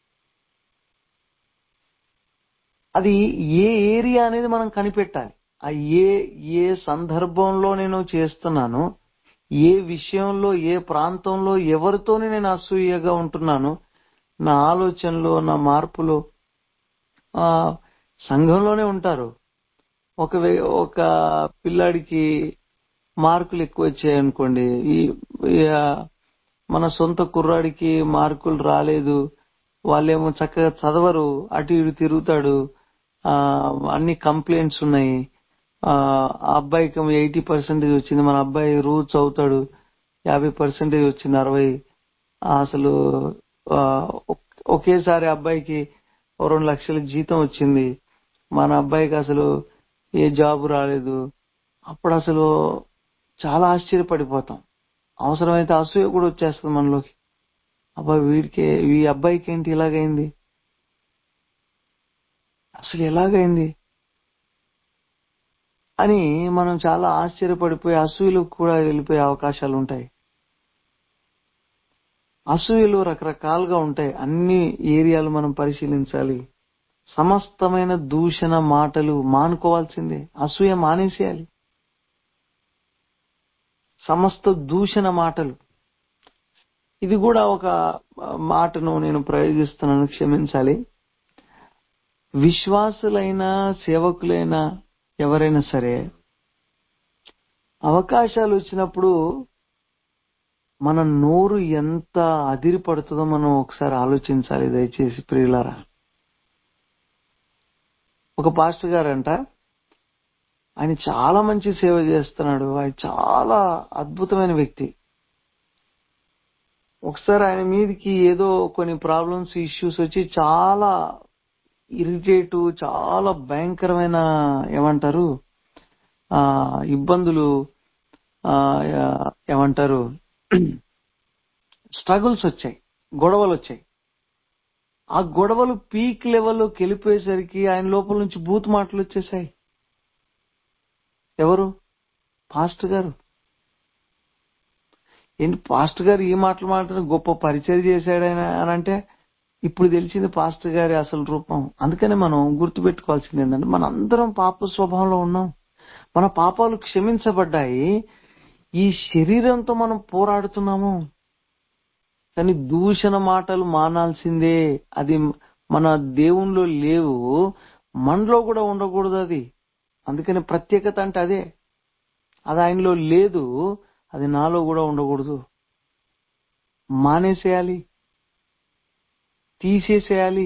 అది ఏ ఏరియా అనేది మనం కనిపెట్టాలి ఆ ఏ ఏ సందర్భంలో నేను చేస్తున్నాను ఏ విషయంలో ఏ ప్రాంతంలో ఎవరితోని నేను అసూయగా ఉంటున్నాను నా ఆలోచనలో నా మార్పులో ఆ సంఘంలోనే ఉంటారు ఒక వే- ఒక పిల్లాడికి మార్కులు ఎక్కువ వచ్చాయనుకోండి ఈ ఈ, ఆ, మన సొంత కుర్రాడికి మార్కులు రాలేదు వాళ్ళేమో చక్కగా చదవరు అటు ఇటు తిరుగుతాడు ఆ అన్ని కంప్లైంట్స్ ఉన్నాయి ఆ ఆ అబ్బాయికి ఎయిటీ పర్సెంటేజ్ వచ్చింది మన అబ్బాయి రోజు చదువుతాడు యాభై పర్సెంటేజ్ వచ్చింది అరవై ఆ, అసలు ఆ, ఒక్- ఒకేసారి అబ్బాయికి ఓ రెండు లక్షల జీతం వచ్చింది మన అబ్బాయికి అసలు ఏ జాబ్ రాలేదు అప్పుడు అసలు చాలా ఆశ్చర్యపడిపోతాం అవసరమైతే అసూయ కూడా వచ్చేస్తుంది మనలోకి అబ్బాయి వీడికి ఈ అబ్బాయికి ఏంటి ఇలాగైంది అసలు ఎలాగైంది అని మనం చాలా ఆశ్చర్యపడిపోయి అసూయలకు కూడా వెళ్ళిపోయే అవకాశాలు ఉంటాయి అసూయలు రకరకాలుగా ఉంటాయి అన్ని ఏరియాలు మనం పరిశీలించాలి సమస్తమైన దూషణ మాటలు మానుకోవాల్సిందే అసూయ మానేసేయాలి సమస్త దూషణ మాటలు ఇది కూడా ఒక ఆ, మాటను నేను ప్రయోగిస్తున్నాను క్షమించాలి విశ్వాసులైన సేవకులైన ఎవరైనా సరే అవకాశాలు వచ్చినప్పుడు మన నోరు ఎంత అదిరిపడుతుందో మనం ఒకసారి ఆలోచించాలి దయచేసి ప్రియులారా ఒక పాస్టర్ గారంట ఆయన చాలా మంచి సేవ చేస్తున్నాడు ఆయన చాలా అద్భుతమైన వ్యక్తి ఒకసారి ఆయన మీదకి ఏదో కొన్ని ప్రాబ్లమ్స్ ఇష్యూస్ వచ్చి చాలా ఇరిటేట్ చాలా భయంకరమైన ఏమంటారు ఆ ఇబ్బందులు ఆ ఏమంటారు స్ట్రగుల్స్ వచ్చాయి గొడవలు వచ్చాయి ఆ గొడవలు పీక్ లెవెల్లోకి వెళ్ళిపోయేసరికి ఆయన లోపల నుంచి బూత్ మాటలు వచ్చేసాయి ఎవరు పాస్టర్ గారు ఏంటి పాస్టర్ గారు ఈ మాటలు మాట్లాడుతున్న గొప్ప పరిచయం చేశాడు ఆయన అని అంటే ఇప్పుడు తెలిసింది పాస్టర్ గారి అసలు రూపం అందుకనే మనం గుర్తుపెట్టుకోవాల్సింది ఏంటంటే మన అందరం పాప స్వభావంలో ఉన్నాం మన పాపాలు క్షమించబడ్డాయి ఈ శరీరంతో మనం పోరాడుతున్నాము కానీ దూషణ మాటలు మానాల్సిందే అది మన దేవుణ్ణిలో లేవు మనలో కూడా ఉండకూడదు అది అందుకని ప్రత్యేకత అంటే అదే అది ఆయనలో లేదు అది నాలో కూడా ఉండకూడదు మానేసేయాలి తీసేసేయాలి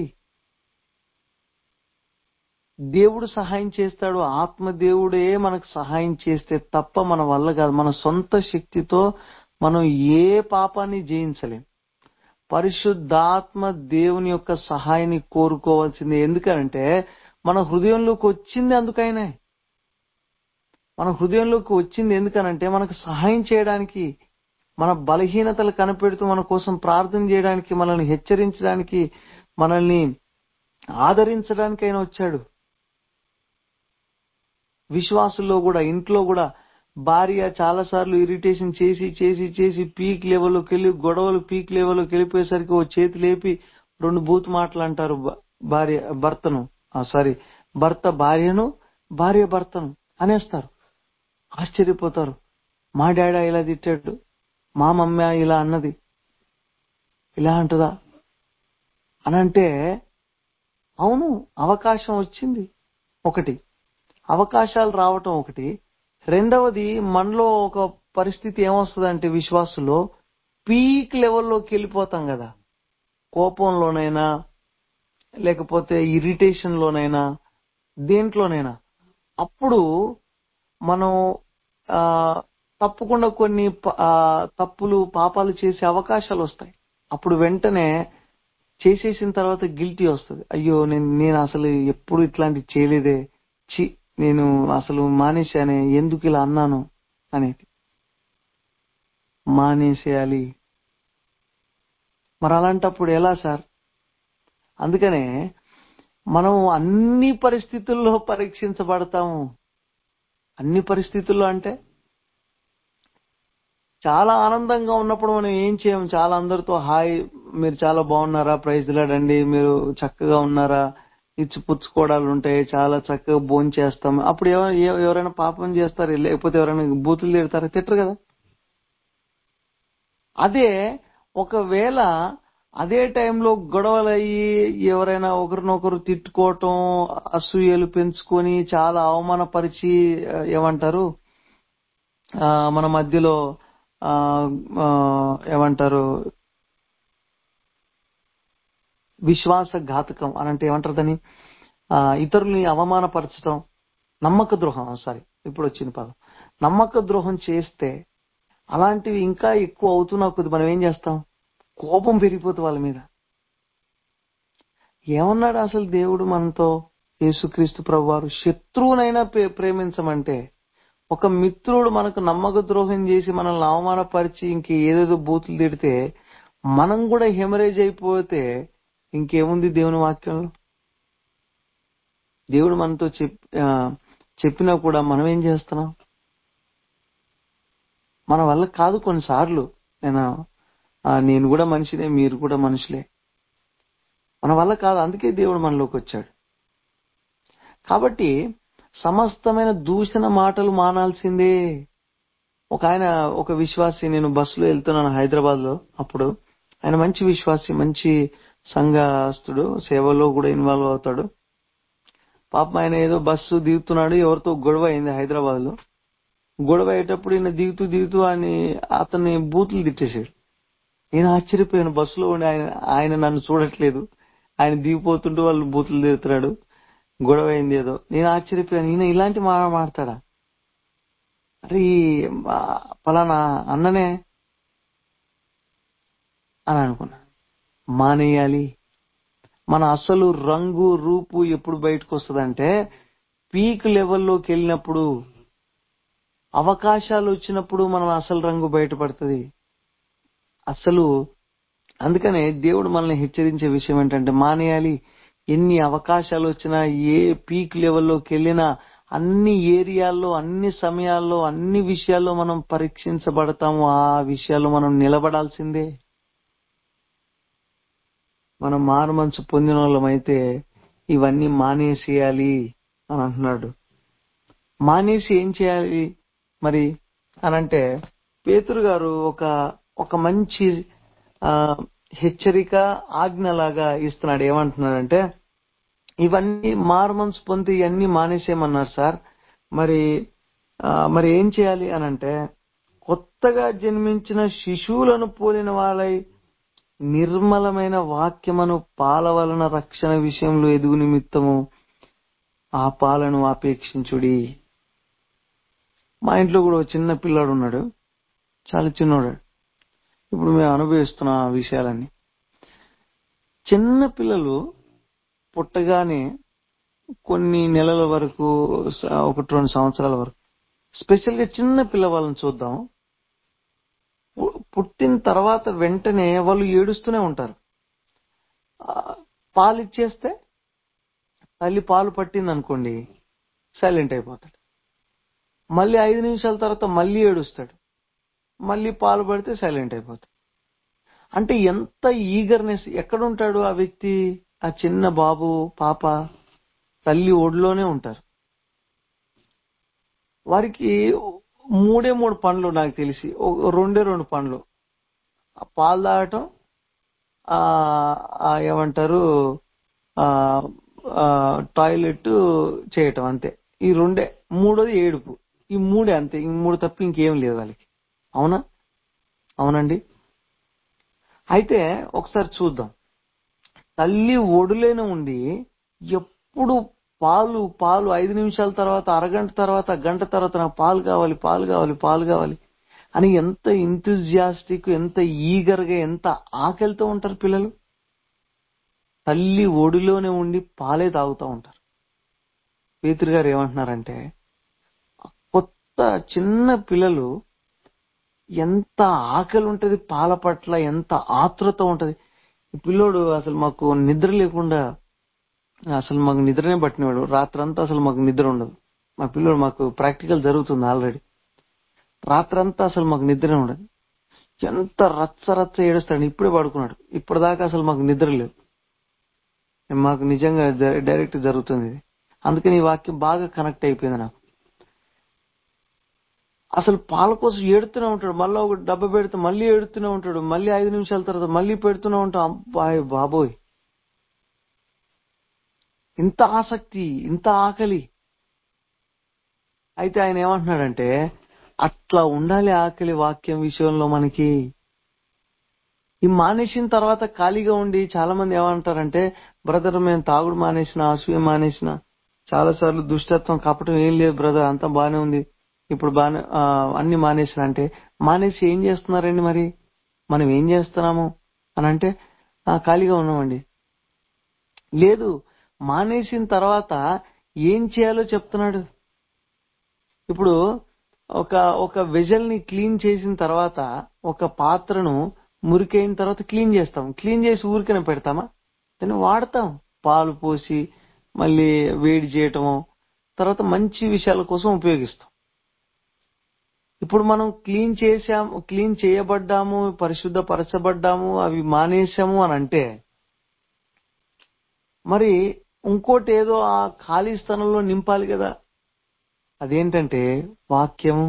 దేవుడు సహాయం చేస్తాడు ఆత్మ దేవుడే మనకు సహాయం చేస్తే తప్ప మన వల్ల కాదు మన సొంత శక్తితో మనం ఏ పాపాన్ని జయించలేం పరిశుద్ధాత్మ దేవుని యొక్క సహాయాన్ని కోరుకోవాల్సిందే ఎందుకంటే మన హృదయంలోకి వచ్చింది అందుకైనా మన హృదయంలోకి వచ్చింది ఎందుకనంటే మనకు సహాయం చేయడానికి మన బలహీనతలు కనిపెడుతూ మన కోసం ప్రార్థన చేయడానికి మనల్ని హెచ్చరించడానికి మనల్ని ఆదరించడానికి ఆయన వచ్చాడు విశ్వాసుల్లో కూడా ఇంట్లో కూడా భార్య చాలా సార్లు ఇరిటేషన్ చేసి చేసి చేసి పీక్ లెవెల్లోకి వెళ్ళి గొడవలు పీక్ లెవెల్లోకి వెళ్ళిపోయేసరికి ఓ చేతి లేపి రెండు బూత్ మాటలు అంటారు భ- భార్య భర్తను సారీ భర్త భార్యను భార్య భర్తను అనేస్తారు ఆశ్చర్యపోతారు మా డాడా ఇలా తిట్టాడు మా మమ్మ ఇలా అన్నది ఇలా అంటదా అనంటే అవును అవకాశం వచ్చింది ఒకటి అవకాశాలు రావటం ఒకటి రెండవది మనలో ఒక పరిస్థితి ఏమొస్తుందంటే విశ్వాసులో పీక్ లెవెల్లోకి వెళ్ళిపోతాం కదా కోపంలోనైనా లేకపోతే ఇరిటేషన్ లోనైనా దేంట్లోనైనా అప్పుడు మనం ఆ తప్పకుండా కొన్ని ప- ఆ, తప్పులు పాపాలు చేసే అవకాశాలు వస్తాయి అప్పుడు వెంటనే చేసేసిన తర్వాత గిల్టీ వస్తుంది అయ్యో నేను నేను అసలు ఎప్పుడు ఇట్లాంటివి చేయలేదే చి నేను అసలు మానేశానే ఎందుకు ఇలా అన్నాను అనేది మానేసేయాలి మరి అలాంటప్పుడు ఎలా సార్ అందుకనే మనం అన్ని పరిస్థితుల్లో పరీక్షించబడతాము అన్ని పరిస్థితుల్లో అంటే చాలా ఆనందంగా ఉన్నప్పుడు మనం ఏం చేయం చాలా అందరితో హాయ్ మీరు చాలా బాగున్నారా ప్రైజ్ లాడండి మీరు చక్కగా ఉన్నారా ఇచ్చి పుచ్చుకోవడాలు ఉంటాయి చాలా చక్కగా భోజనం చేస్తాం అప్పుడు ఎవ- ఎవ- ఎవరైనా పాపం చేస్తారు లేకపోతే ఎవరైనా బూతులు తిడతారా తిట్టరు కదా అదే ఒకవేళ అదే టైంలో గొడవలు అయ్యి ఎవరైనా ఒకరినొకరు తిట్టుకోవటం అసూయలు పెంచుకొని చాలా అవమానపరిచి ఆ, ఏమంటారు ఆ, మన మధ్యలో ఆ, ఆ, ఏమంటారు విశ్వాసఘాతకం అని అంటే ఏమంటారు దాన్ని ఆ, ఇతరుల్ని అవమానపరచడం నమ్మక ద్రోహం సారీ ఇప్పుడు వచ్చిన పదం నమ్మక ద్రోహం చేస్తే అలాంటివి ఇంకా ఎక్కువ అవుతున్నా కొద్ది మనం ఏం చేస్తాం కోపం పెరిగిపోతుంది వాళ్ళ మీద ఏమన్నాడు అసలు దేవుడు మనతో యేసుక్రీస్తు ప్రభువారు శత్రువునైనా ప్రే- ప్రేమించమంటే ఒక మిత్రుడు మనకు నమ్మక ద్రోహం చేసి మనల్ని అవమానపరిచి ఇంక ఏదేదో బూతులు తిడితే మనం కూడా హెమరేజ్ అయిపోతే ఇంకేముంది దేవుని వాక్యంలో దేవుడు మనతో చెప్ ఆ, చెప్పినా కూడా మనం ఏం చేస్తున్నాం మన వల్ల కాదు కొన్నిసార్లు నేను ఆ, నేను కూడా మనిషినే మీరు కూడా మనుషులే మన వల్ల కాదు అందుకే దేవుడు మనలోకి వచ్చాడు కాబట్టి సమస్తమైన దూషణ మాటలు మానాల్సిందే ఒక ఆయన ఒక విశ్వాసి నేను బస్సులో వెళ్తున్నాను హైదరాబాద్ లో అప్పుడు ఆయన మంచి విశ్వాసి మంచి సంఘస్థుడు సేవలో కూడా ఇన్వాల్వ్ అవుతాడు పాపం ఆయన ఏదో బస్సు దిగుతున్నాడు ఎవరితో గొడవ అయింది హైదరాబాద్ లో గొడవ అయ్యేటప్పుడు ఈయన దిగుతూ దిగుతూ అని అతన్ని బూతులు తిట్టేశాడు నేను ఆశ్చర్యపోయాను బస్సులో ఉండి ఆయన ఆయన నన్ను చూడట్లేదు ఆయన దిగిపోతుంటూ వాళ్ళు బూతులు తిరుగుతున్నాడు గొడవ అయింది ఏదో నేను ఆశ్చర్యపోయాను ఈయన ఇలాంటి మాట మాడతాడా అరే ఈ ఆ, పలానా అన్ననే అని అనుకున్నా మానేయాలి మన అసలు రంగు రూపు ఎప్పుడు బయటకు వస్తుందంటే పీక్ లెవెల్లోకి వెళ్ళినప్పుడు అవకాశాలు వచ్చినప్పుడు మనం అసలు రంగు బయటపడుతుంది అసలు అందుకనే దేవుడు మనల్ని హెచ్చరించే విషయం ఏంటంటే మానేయాలి ఎన్ని అవకాశాలు వచ్చినా ఏ పీక్ లెవెల్లోకి వెళ్ళినా అన్ని ఏరియాల్లో అన్ని సమయాల్లో అన్ని విషయాల్లో మనం పరీక్షించబడతాము ఆ విషయాల్లో మనం నిలబడాల్సిందే మనం మారు మనసు పొందిన వాళ్ళమైతే ఇవన్నీ మానేసేయాలి అని అంటున్నాడు మానేసి ఏం చేయాలి మరి అనంటే పేతురు గారు ఒక ఒక మంచి ఆ హెచ్చరిక ఆజ్ఞలాగా ఇస్తున్నాడు ఏమంటున్నాడంటే ఇవన్నీ మారు మనసు పొంది ఇవన్నీ మానేసేయమన్నారు సార్ మరి ఆ, మరి ఏం చేయాలి అనంటే కొత్తగా జన్మించిన శిశువులను పోలిన వాళ్ళై నిర్మలమైన వాక్యమును పాల వలన రక్షణ విషయంలో ఎదుగు నిమిత్తము ఆ పాలను ఆపేక్షించుడి మా ఇంట్లో కూడా ఒక చిన్న పిల్లాడు ఉన్నాడు చాలా చిన్నోడు ఇప్పుడు మేము అనుభవిస్తున్న ఆ విషయాలన్నీ చిన్న పిల్లలు పుట్టగానే కొన్ని నెలల వరకు స- ఒకటి రెండు సంవత్సరాల వరకు స్పెషల్ గా చిన్న పిల్లవాళ్ళని చూద్దాం పు- పుట్టిన తర్వాత వెంటనే వాళ్ళు ఏడుస్తూనే ఉంటారు ఆ, పాలు ఇచ్చేస్తే తల్లి పాలు పట్టింది అనుకోండి సైలెంట్ అయిపోతాడు మళ్ళీ ఐదు నిమిషాల తర్వాత మళ్ళీ ఏడుస్తాడు మళ్ళీ పాలు పడితే సైలెంట్ అయిపోతాడు అంటే ఎంత ఈగర్నెస్ ఎక్కడుంటాడు ఆ వ్యక్తి ఆ చిన్న బాబు పాప తల్లి ఒడిలోనే ఉంటారు వారికి మూడే మూడు పనులు నాకు తెలిసి ఓ- రెండే రెండు పనులు ఆ పాలు తాగటం ఆ ఆ ఏమంటారు ఆ ఆ, టాయిలెట్ చేయటం అంతే ఈ రెండే మూడోది ఏడుపు ఈ మూడే అంతే ఈ మూడు తప్ప ఇంకేం లేదు వాళ్ళకి అవునా అవునండి అయితే ఒకసారి చూద్దాం తల్లి ఒడిలోనే ఉండి ఎప్పుడు పాలు పాలు ఐదు నిమిషాల తర్వాత అరగంట తర్వాత గంట తర్వాత నాకు పాలు కావాలి పాలు కావాలి పాలు కావాలి అని ఎంత ఇంతజియాస్టిక్ ఎంత ఈగర్ గా ఎంత ఆకలితో ఉంటారు పిల్లలు తల్లి ఒడిలోనే ఉండి పాలే తాగుతూ ఉంటారు పేతురు గారు ఏమంటున్నారంటే కొత్త చిన్న పిల్లలు ఎంత ఆకలి ఉంటది పాల పట్ల ఎంత ఆతృత ఉంటది ఈ పిల్లోడు అసలు మాకు నిద్ర లేకుండా అసలు మాకు నిద్రనే పట్టినవాడు రాత్రంతా అసలు మాకు నిద్ర ఉండదు మా పిల్లోడు మాకు ప్రాక్టికల్ జరుగుతుంది ఆల్రెడీ రాత్రంతా అసలు మాకు నిద్ర ఉండదు ఎంత రచ్చ రచ్చ ఏడుస్తాడు ఇప్పుడే పడుకున్నాడు ఇప్పటిదాకా అసలు మాకు నిద్ర లేవు మాకు నిజంగా జ- డైరెక్ట్ జరుగుతుంది ఇది అందుకని ఈ వాక్యం బాగా కనెక్ట్ అయిపోయింది నాకు అసలు పాల కోసం ఏడుతూనే ఉంటాడు మళ్ళీ ఒక డబ్బా పెడితే మళ్ళీ ఏడుతూనే ఉంటాడు మళ్ళీ ఐదు నిమిషాల తర్వాత మళ్ళీ పెడుతూనే ఉంటాం అబ్బాయి బాబోయ్ ఇంత ఆసక్తి ఇంత ఆకలి అయితే ఆయన ఏమంటున్నాడంటే అట్లా ఉండాలి ఆకలి వాక్యం విషయంలో మనకి ఈ మానేసిన తర్వాత ఖాళీగా ఉండి చాలా మంది ఏమంటారంటే బ్రదర్ మేము తాగుడు మానేసిన అసూయ మానేసిన చాలా సార్లు దుష్టత్వం కపటం ఏం లేదు బ్రదర్ అంతా బానే ఉంది ఇప్పుడు బానే ఆ, అన్ని మానేసిన అంటే మానేసి ఏం చేస్తున్నారండి మరి మనం ఏం చేస్తున్నాము అని అంటే "ఆ, ఖాళీగా ఉన్నామండి లేదు మానేసిన తర్వాత ఏం చేయాలో చెప్తున్నాడు ఇప్పుడు ఒక ఒక వెజల్ ని క్లీన్ చేసిన తర్వాత ఒక పాత్రను మురికైన తర్వాత క్లీన్ చేస్తాం క్లీన్ చేసి ఊరికనే పెడతామా దాన్ని వాడతాం పాలు పోసి మళ్ళీ వేడి చేయటము తర్వాత మంచి విషయాల కోసం ఉపయోగిస్తాం ఇప్పుడు మనం క్లీన్ చేసాము క్లీన్ చేయబడ్డాము పరిశుద్ధపరచబడ్డాము అవి మానేసాము అని అంటే మరి ఇంకోటి ఏదో ఆ ఖాళీ స్థలంలో నింపాలి కదా అదేంటంటే వాక్యము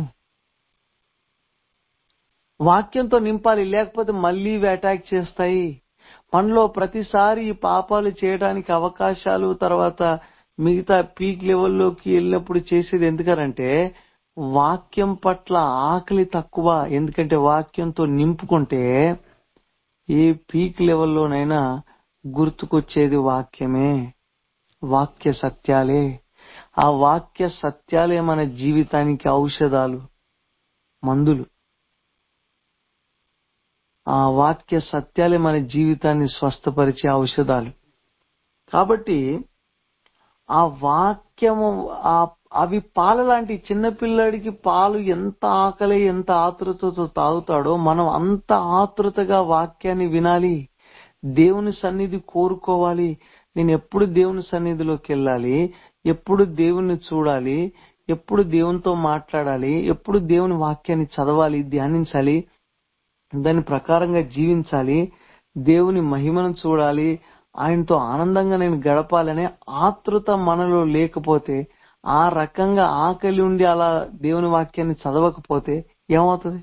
వాక్యంతో నింపాలి లేకపోతే మళ్ళీ ఇవి అటాక్ చేస్తాయి మనలో ప్రతిసారి ఈ పాపాలు చేయడానికి అవకాశాలు తర్వాత మిగతా పీక్ లెవెల్లోకి వెళ్ళినప్పుడు చేసేది ఎందుకనంటే వాక్యం పట్ల ఆకలి తక్కువ ఎందుకంటే వాక్యంతో నింపుకుంటే ఏ పీక్ లెవెల్లోనైనా గుర్తుకొచ్చేది వాక్యమే వాక్య సత్యాలే ఆ వాక్య సత్యాలే మన జీవితానికి ఔషధాలు మందులు ఆ వాక్య సత్యాలే మన జీవితాన్ని స్వస్థపరిచే ఔషధాలు కాబట్టి ఆ వాక్యము ఆ అవి పాల లాంటి చిన్న పిల్లడికి పాలు ఎంత ఆకలి ఎంత ఆతృతతో తాగుతాడో మనం అంత ఆతృతగా వాక్యాన్ని వినాలి దేవుని సన్నిధి కోరుకోవాలి నేను ఎప్పుడు దేవుని సన్నిధిలోకి వెళ్ళాలి ఎప్పుడు దేవుణ్ణి చూడాలి ఎప్పుడు దేవునితో మాట్లాడాలి ఎప్పుడు దేవుని వాక్యాన్ని చదవాలి ధ్యానించాలి దాని ప్రకారంగా జీవించాలి దేవుని మహిమను చూడాలి ఆయనతో ఆనందంగా నేను గడపాలనే ఆతృత మనలో లేకపోతే ఆ రకంగా ఆకలి ఉండి అలా దేవుని వాక్యాన్ని చదవకపోతే ఏమవుతుంది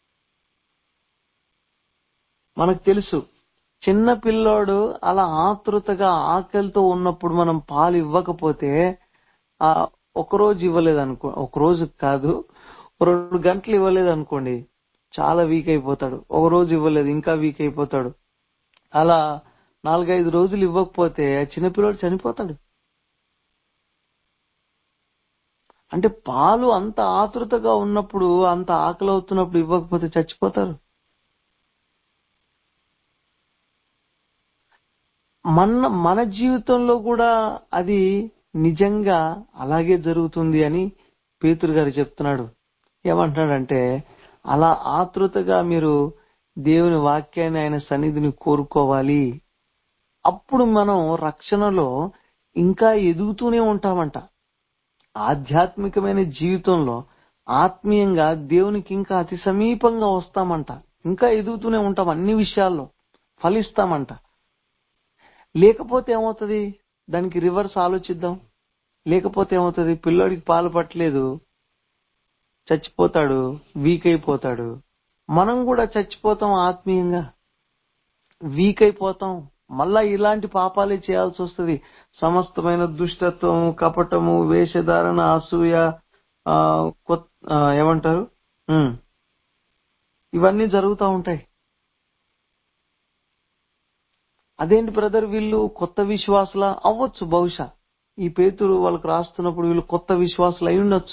మనకు తెలుసు చిన్న పిల్లోడు అలా ఆతృతగా ఆకలితో ఉన్నప్పుడు మనం పాలు ఇవ్వకపోతే ఆ ఒక రోజు ఇవ్వలేదు అనుకో ఒక రోజు కాదు రెండు గంటలు ఇవ్వలేదు అనుకోండి చాలా వీక్ అయిపోతాడు ఒక రోజు ఇవ్వలేదు ఇంకా వీక్ అయిపోతాడు అలా నాలుగైదు రోజులు ఇవ్వకపోతే ఆ చిన్నపిల్లోడు చనిపోతాడు అంటే పాలు అంత ఆతృతగా ఉన్నప్పుడు అంత ఆకలి అవుతున్నప్పుడు ఇవ్వకపోతే చచ్చిపోతారు మన మన జీవితంలో కూడా అది నిజంగా అలాగే జరుగుతుంది అని పేతురు గారు చెప్తున్నాడు ఏమంటున్నాడంటే అలా ఆతృతగా మీరు దేవుని వాక్యాన్ని ఆయన సన్నిధిని కోరుకోవాలి అప్పుడు మనం రక్షణలో ఇంకా ఎదుగుతూనే ఉంటామంట ఆధ్యాత్మికమైన జీవితంలో ఆత్మీయంగా దేవునికి ఇంకా అతి సమీపంగా వస్తామంట ఇంకా ఎదుగుతూనే ఉంటాం అన్ని విషయాల్లో ఫలిస్తామంట లేకపోతే ఏమవుతుంది దానికి రివర్స్ ఆలోచిద్దాం లేకపోతే ఏమవుతుంది పిల్లోడికి పాలు పట్టలేదు చచ్చిపోతాడు వీక్ అయిపోతాడు మనం కూడా చచ్చిపోతాం ఆత్మీయంగా వీక్ అయిపోతాం మళ్ళా ఇలాంటి పాపాలే చేయాల్సి వస్తుంది సమస్తమైన దుష్టత్వము కపటము వేషధారణ అసూయ ఆ, కొత్- ఆ, ఏమంటారు ఉమ్. ఇవన్నీ జరుగుతూ ఉంటాయి అదేంటి బ్రదర్ వీళ్ళు కొత్త విశ్వాసుల అవ్వచ్చు బహుశా ఈ పేతురు వాళ్ళకి రాస్తున్నప్పుడు వీళ్ళు కొత్త విశ్వాసులు అయి ఉండొచ్చు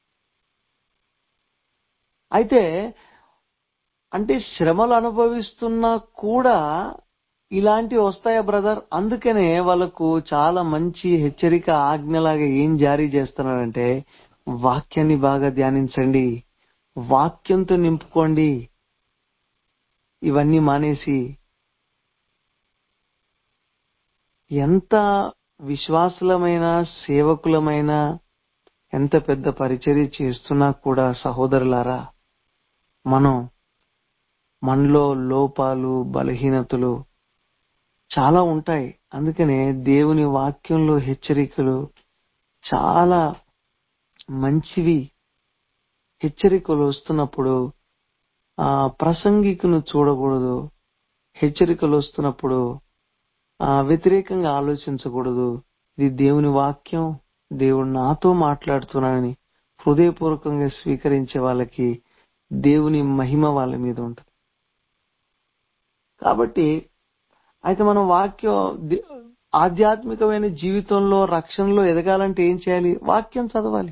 అయితే అంటే శ్రమలు అనుభవిస్తున్నా కూడా ఇలాంటివి వస్తాయా బ్రదర్ అందుకనే వాళ్ళకు చాలా మంచి హెచ్చరిక ఆజ్ఞలాగా ఏం జారీ చేస్తున్నారంటే వాక్యాన్ని బాగా ధ్యానించండి వాక్యంతో నింపుకోండి ఇవన్నీ మానేసి ఎంత విశ్వాసులమైన సేవకులమైన ఎంత పెద్ద పరిచర్య చేస్తున్నా కూడా సహోదరులారా మనం మనలో లోపాలు బలహీనతలు చాలా ఉంటాయి అందుకనే దేవుని వాక్యంలో హెచ్చరికలు చాలా మంచివి హెచ్చరికలు వస్తున్నప్పుడు ఆ ప్రసంగికును చూడకూడదు హెచ్చరికలు వస్తున్నప్పుడు ఆ వ్యతిరేకంగా ఆలోచించకూడదు ఇది దేవుని వాక్యం దేవుడు నాతో మాట్లాడుతున్నానని హృదయపూర్వకంగా స్వీకరించే వాళ్ళకి దేవుని మహిమ వాళ్ళ మీద ఉంటుంది కాబట్టి అయితే మనం వాక్యం ది- ఆధ్యాత్మికమైన జీవితంలో రక్షణలో ఎదగాలంటే ఏం చేయాలి వాక్యం చదవాలి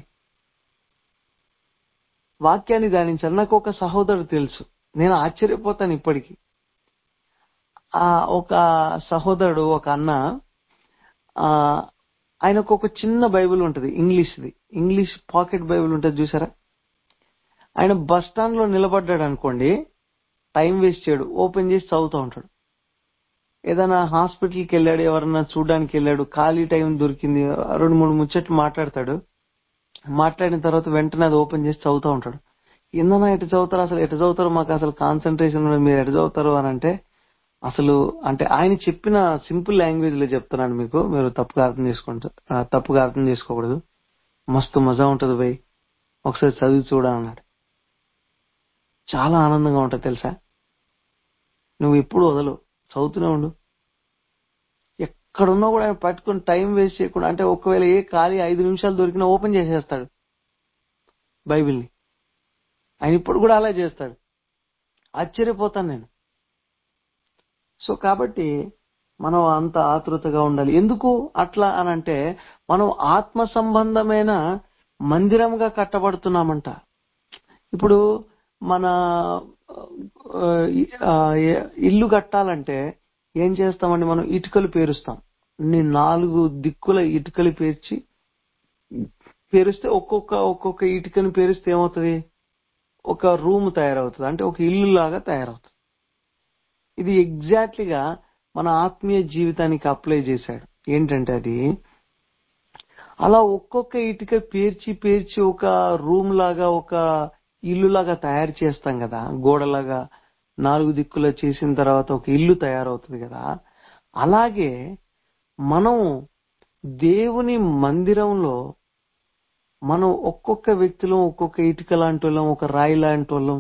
వాక్యాన్ని ధ్యానించాలి నాకు ఒక సహోదరుడు తెలుసు నేను ఆశ్చర్యపోతాను ఇప్పటికీ ఆ ఒక సహోదరుడు ఒక అన్న ఆ ఆయనకు ఒక చిన్న బైబిల్ ఉంటది ఇంగ్లీష్ది ఇంగ్లీష్ పాకెట్ బైబిల్ ఉంటది చూసారా ఆయన బస్ స్టాండ్ లో నిలబడ్డాడు అనుకోండి టైం వేస్ట్ చేయడు ఓపెన్ చేసి చదువుతూ ఉంటాడు ఏదైనా హాస్పిటల్కి వెళ్ళాడు ఎవరన్నా చూడడానికి వెళ్ళాడు ఖాళీ టైం దొరికింది రెండు మూడు ముచ్చట్లు మాట్లాడతాడు మాట్లాడిన తర్వాత వెంటనే అది ఓపెన్ చేసి చదువుతూ ఉంటాడు ఇందనా ఎటు చదువుతారు అసలు ఎటు చదువుతారు మాకు అసలు కాన్సన్ట్రేషన్ ఉండదు మీరు ఎటు చదువుతారు అని అంటే అసలు అంటే ఆయన చెప్పిన సింపుల్ లాంగ్వేజ్ లో చెప్తున్నాను మీకు మీరు తప్పుగా అర్థం చేసుకుంటారు ఆ, తప్పుగా అర్థం చేసుకోకూడదు మస్తు మజా ఉంటది భయ్ ఒకసారి చదివి చూడ అన్నాడు చాలా ఆనందంగా ఉంటది తెలుసా నువ్వు ఎప్పుడు వదలు చదువుతూనే ఉండు ఎక్కడున్నా కూడా ఆయన పట్టుకుని టైం వేస్ట్ చేయకుండా అంటే ఒకవేళ ఏ ఖాళీ ఐదు నిమిషాలు దొరికినా ఓపెన్ చేసేస్తాడు బైబిల్ని ఆయన ఇప్పుడు కూడా అలా చేస్తాడు ఆశ్చర్యపోతాను నేను సో కాబట్టి మనం అంత ఆతృతగా ఉండాలి ఎందుకు అట్లా అని అంటే మనం ఆత్మ సంబంధమైన మందిరంగా కట్టబడుతున్నామంట ఇప్పుడు మన ఆ, ఆ, ఇల్లు కట్టాలంటే ఏం చేస్తామండి మనం ఇటుకలు పేరుస్తాం ని నాలుగు దిక్కుల ఇటుకలు పేర్చి పేరిస్తే ఒక్కొక్క ఒక్కొక్క ఇటుకని పేరిస్తే ఏమవుతుంది ఒక రూమ్ తయారవుతుంది అంటే ఒక ఇల్లు లాగా తయారవుతుంది ఇది ఎగ్జాక్ట్లీగా మన ఆత్మీయ జీవితానికి అప్లై చేశాడు ఏంటంటే అది అలా ఒక్కొక్క ఇటుక పేర్చి పేర్చి ఒక రూమ్ లాగా ఒక ఇల్లు లాగా తయారు చేస్తాం కదా గోడలాగా నాలుగు దిక్కుల చేసిన తర్వాత ఒక ఇల్లు తయారవుతుంది కదా అలాగే మనం దేవుని మందిరంలో మనం ఒక్కొక్క వ్యక్తిలో ఒక్కొక్క ఇటుక లాంటి వాళ్ళం ఒక రాయి లాంటి వాళ్ళం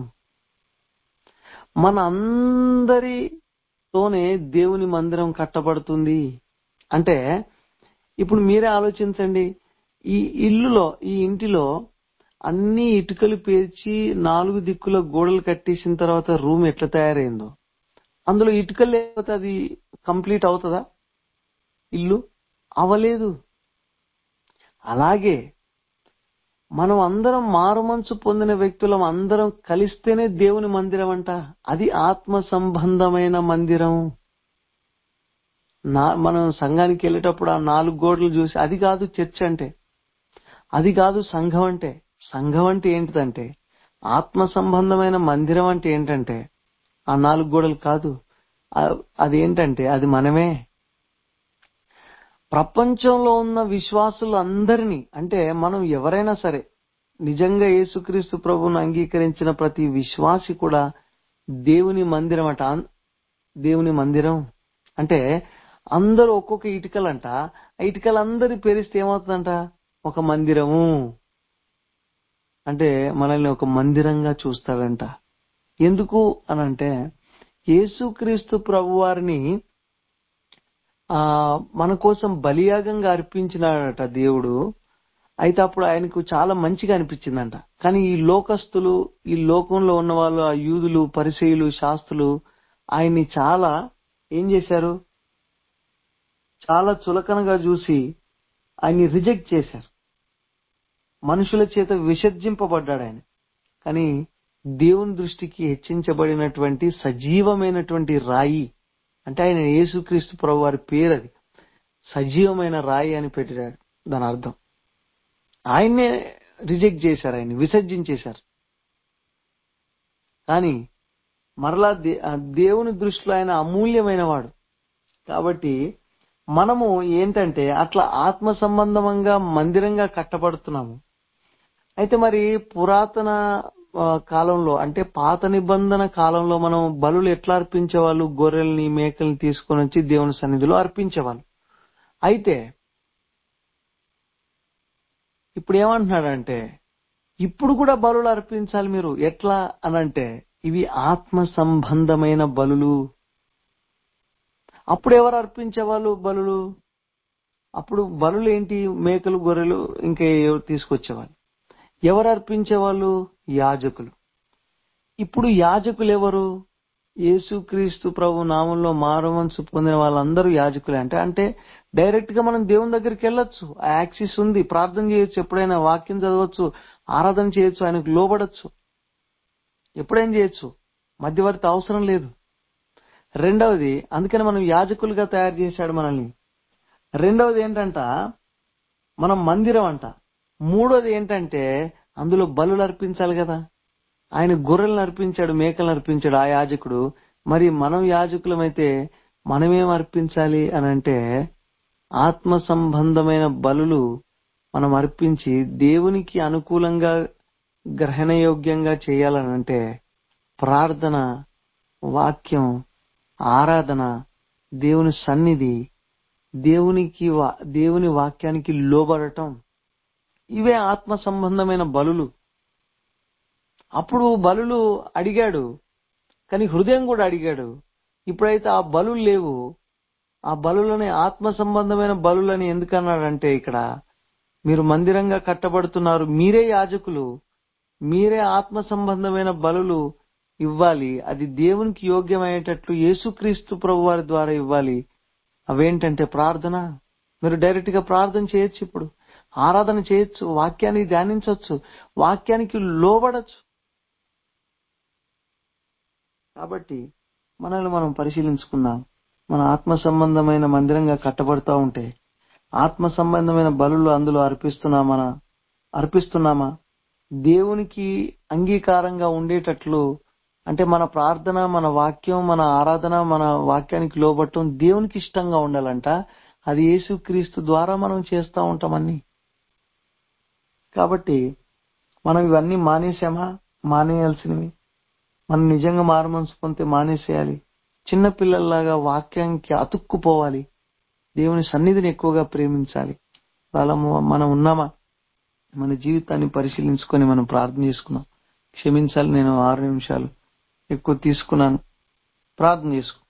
మన అందరితోనే దేవుని మందిరం కట్టబడుతుంది అంటే ఇప్పుడు మీరే ఆలోచించండి ఈ ఇల్లులో ఈ ఇంటిలో అన్ని ఇటుకలు పేర్చి నాలుగు దిక్కుల గోడలు కట్టేసిన తర్వాత రూమ్ ఎట్లా తయారైందో అందులో ఇటుకలు లేకపోతే అది కంప్లీట్ అవుతుందా ఇల్లు అవలేదు అలాగే మనం అందరం మారుమంచు పొందిన వ్యక్తులం అందరం కలిస్తేనే దేవుని మందిరం అంట అది ఆత్మ సంబంధమైన మందిరం నా మనం సంఘానికి వెళ్ళేటప్పుడు ఆ నాలుగు గోడలు చూసి అది కాదు చర్చ్ అంటే అది కాదు సంఘం అంటే సంఘం అంటే ఏంటిదంటే ఆత్మ సంబంధమైన మందిరం అంటే ఏంటంటే ఆ నాలుగు గోడలు కాదు ఆ- అదేంటంటే అది మనమే ప్రపంచంలో ఉన్న విశ్వాసులు అందరినీ అంటే మనం ఎవరైనా సరే నిజంగా యేసుక్రీస్తు ప్రభువును అంగీకరించిన ప్రతి విశ్వాసి కూడా దేవుని మందిరం అట అన్- దేవుని మందిరం అంటే అందరూ ఒక్కొక్క ఇటుకలంట ఆ ఇటుకలందరి పేరిస్తే ఏమవుతుందంట ఒక మందిరము అంటే మనల్ని ఒక మందిరంగా చూస్తాడంట ఎందుకు అనంటే యేసుక్రీస్తు ప్రభు వారిని ఆ మన కోసం బలియాగంగా అర్పించినాడట దేవుడు అయితే అప్పుడు ఆయనకు చాలా మంచిగా అనిపించిందంట కానీ ఈ లోకస్తులు ఈ లోకంలో ఉన్న వాళ్ళు ఆ యూదులు పరిచయులు శాస్త్రులు ఆయన్ని చాలా ఏం చేశారు చాలా చులకనగా చూసి ఆయన్ని రిజెక్ట్ చేశారు మనుషుల చేత విసర్జింపబడ్డాడు ఆయన కానీ దేవుని దృష్టికి హెచ్చించబడినటువంటి సజీవమైనటువంటి రాయి అంటే ఆయన యేసుక్రీస్తు ప్రభు వారి పేరు అది సజీవమైన రాయి అని పెట్టాడు దాని అర్థం ఆయన్నే రిజెక్ట్ చేశారు ఆయన విసర్జించేశారు కానీ మరలా దే- ఆ దేవుని దృష్టిలో ఆయన అమూల్యమైన వాడు కాబట్టి మనము ఏంటంటే అట్లా ఆత్మ సంబంధంగా మందిరంగా కట్టబడుతున్నాము అయితే మరి పురాతన ఆ, కాలంలో అంటే పాత నిబంధన కాలంలో మనం బలులు ఎట్లా అర్పించేవాళ్ళు గొర్రెల్ని మేకల్ని తీసుకొని వచ్చి దేవుని సన్నిధిలో అర్పించేవాళ్ళు అయితే ఇప్పుడు ఏమంటున్నాడంటే ఇప్పుడు కూడా బలులు అర్పించాలి మీరు ఎట్లా అనంటే ఇవి ఆత్మ సంబంధమైన బలులు అప్పుడు ఎవరు అర్పించేవాళ్ళు బలులు అప్పుడు బలులు ఏంటి మేకలు గొర్రెలు ఇంకా ఏవో తీసుకొచ్చేవాళ్ళు ఎవరు అర్పించేవాళ్ళు యాజకులు ఇప్పుడు యాజకులు ఎవరు యేసుక్రీస్తు ప్రభు నామంలో మారవన్స్ పొందిన వాళ్ళందరూ యాజకులే అంటే అంటే డైరెక్ట్ గా మనం దేవుని దగ్గరికి వెళ్ళొచ్చు ఆ యాక్సిస్ ఉంది ప్రార్థన చేయొచ్చు ఎప్పుడైనా వాక్యం చదవచ్చు ఆరాధన చేయొచ్చు ఆయనకు లోబడచ్చు ఎప్పుడైనా చేయొచ్చు మధ్యవర్తి అవసరం లేదు రెండవది అందుకని మనం యాజకులుగా తయారు చేశాడు మనల్ని రెండవది ఏంటంట మనం మందిరం అంట మూడోది ఏంటంటే అందులో బలులు అర్పించాలి కదా ఆయన గొర్రెలను అర్పించాడు మేకలను అర్పించాడు ఆ యాజకుడు మరి మనం యాజకులమైతే మనమేం అర్పించాలి అని అంటే ఆత్మ సంబంధమైన బలులు మనం అర్పించి దేవునికి అనుకూలంగా గ్రహణయోగ్యంగా చేయాలని అంటే ప్రార్థన వాక్యం ఆరాధన దేవుని సన్నిధి దేవునికి వా- దేవుని వాక్యానికి లోబడటం ఇవే ఆత్మ సంబంధమైన బలులు అప్పుడు బలులు అడిగాడు కానీ హృదయం కూడా అడిగాడు ఇప్పుడైతే ఆ బలులు లేవు ఆ బలులని ఆత్మ సంబంధమైన బలులని ఎందుకన్నాడంటే ఇక్కడ మీరు మందిరంగా కట్టబడుతున్నారు మీరే యాజకులు మీరే ఆత్మ సంబంధమైన బలులు ఇవ్వాలి అది దేవునికి యోగ్యమయ్యేటట్లు యేసుక్రీస్తు ప్రభు వారి ద్వారా ఇవ్వాలి అవేంటంటే ప్రార్థన మీరు డైరెక్ట్ గా ప్రార్థన చేయొచ్చు ఇప్పుడు ఆరాధన చేయొచ్చు వాక్యాన్ని ధ్యానించవచ్చు వాక్యానికి లోబడచ్చు కాబట్టి మనల్ని మనం పరిశీలించుకుందాం మన ఆత్మ సంబంధమైన మందిరంగా కట్టబడతా ఉంటే ఆత్మ సంబంధమైన బలులు అందులో అర్పిస్తున్నామా అర్పిస్తున్నామా దేవునికి అంగీకారంగా ఉండేటట్లు అంటే మన ప్రార్థన మన వాక్యం మన ఆరాధన మన వాక్యానికి లోబట్టం దేవునికి ఇష్టంగా ఉండాలంట అది యేసుక్రీస్తు ద్వారా మనం చేస్తూ ఉంటామని కాబట్టి మనం ఇవన్నీ మానేసామా మానేయాల్సినవి మనం నిజంగా మారుమనసు పొందితే మానేసేయాలి చిన్న పిల్లల్లాగా వాక్యానికి అతుక్కుపోవాలి దేవుని సన్నిధిని ఎక్కువగా ప్రేమించాలి అలా మనం ఉన్నామా మన జీవితాన్ని పరిశీలించుకొని మనం ప్రార్థన చేసుకున్నాం క్షమించాలి నేను ఆరు నిమిషాలు ఎక్కువ తీసుకున్నాను ప్రార్థన చేసుకున్నాం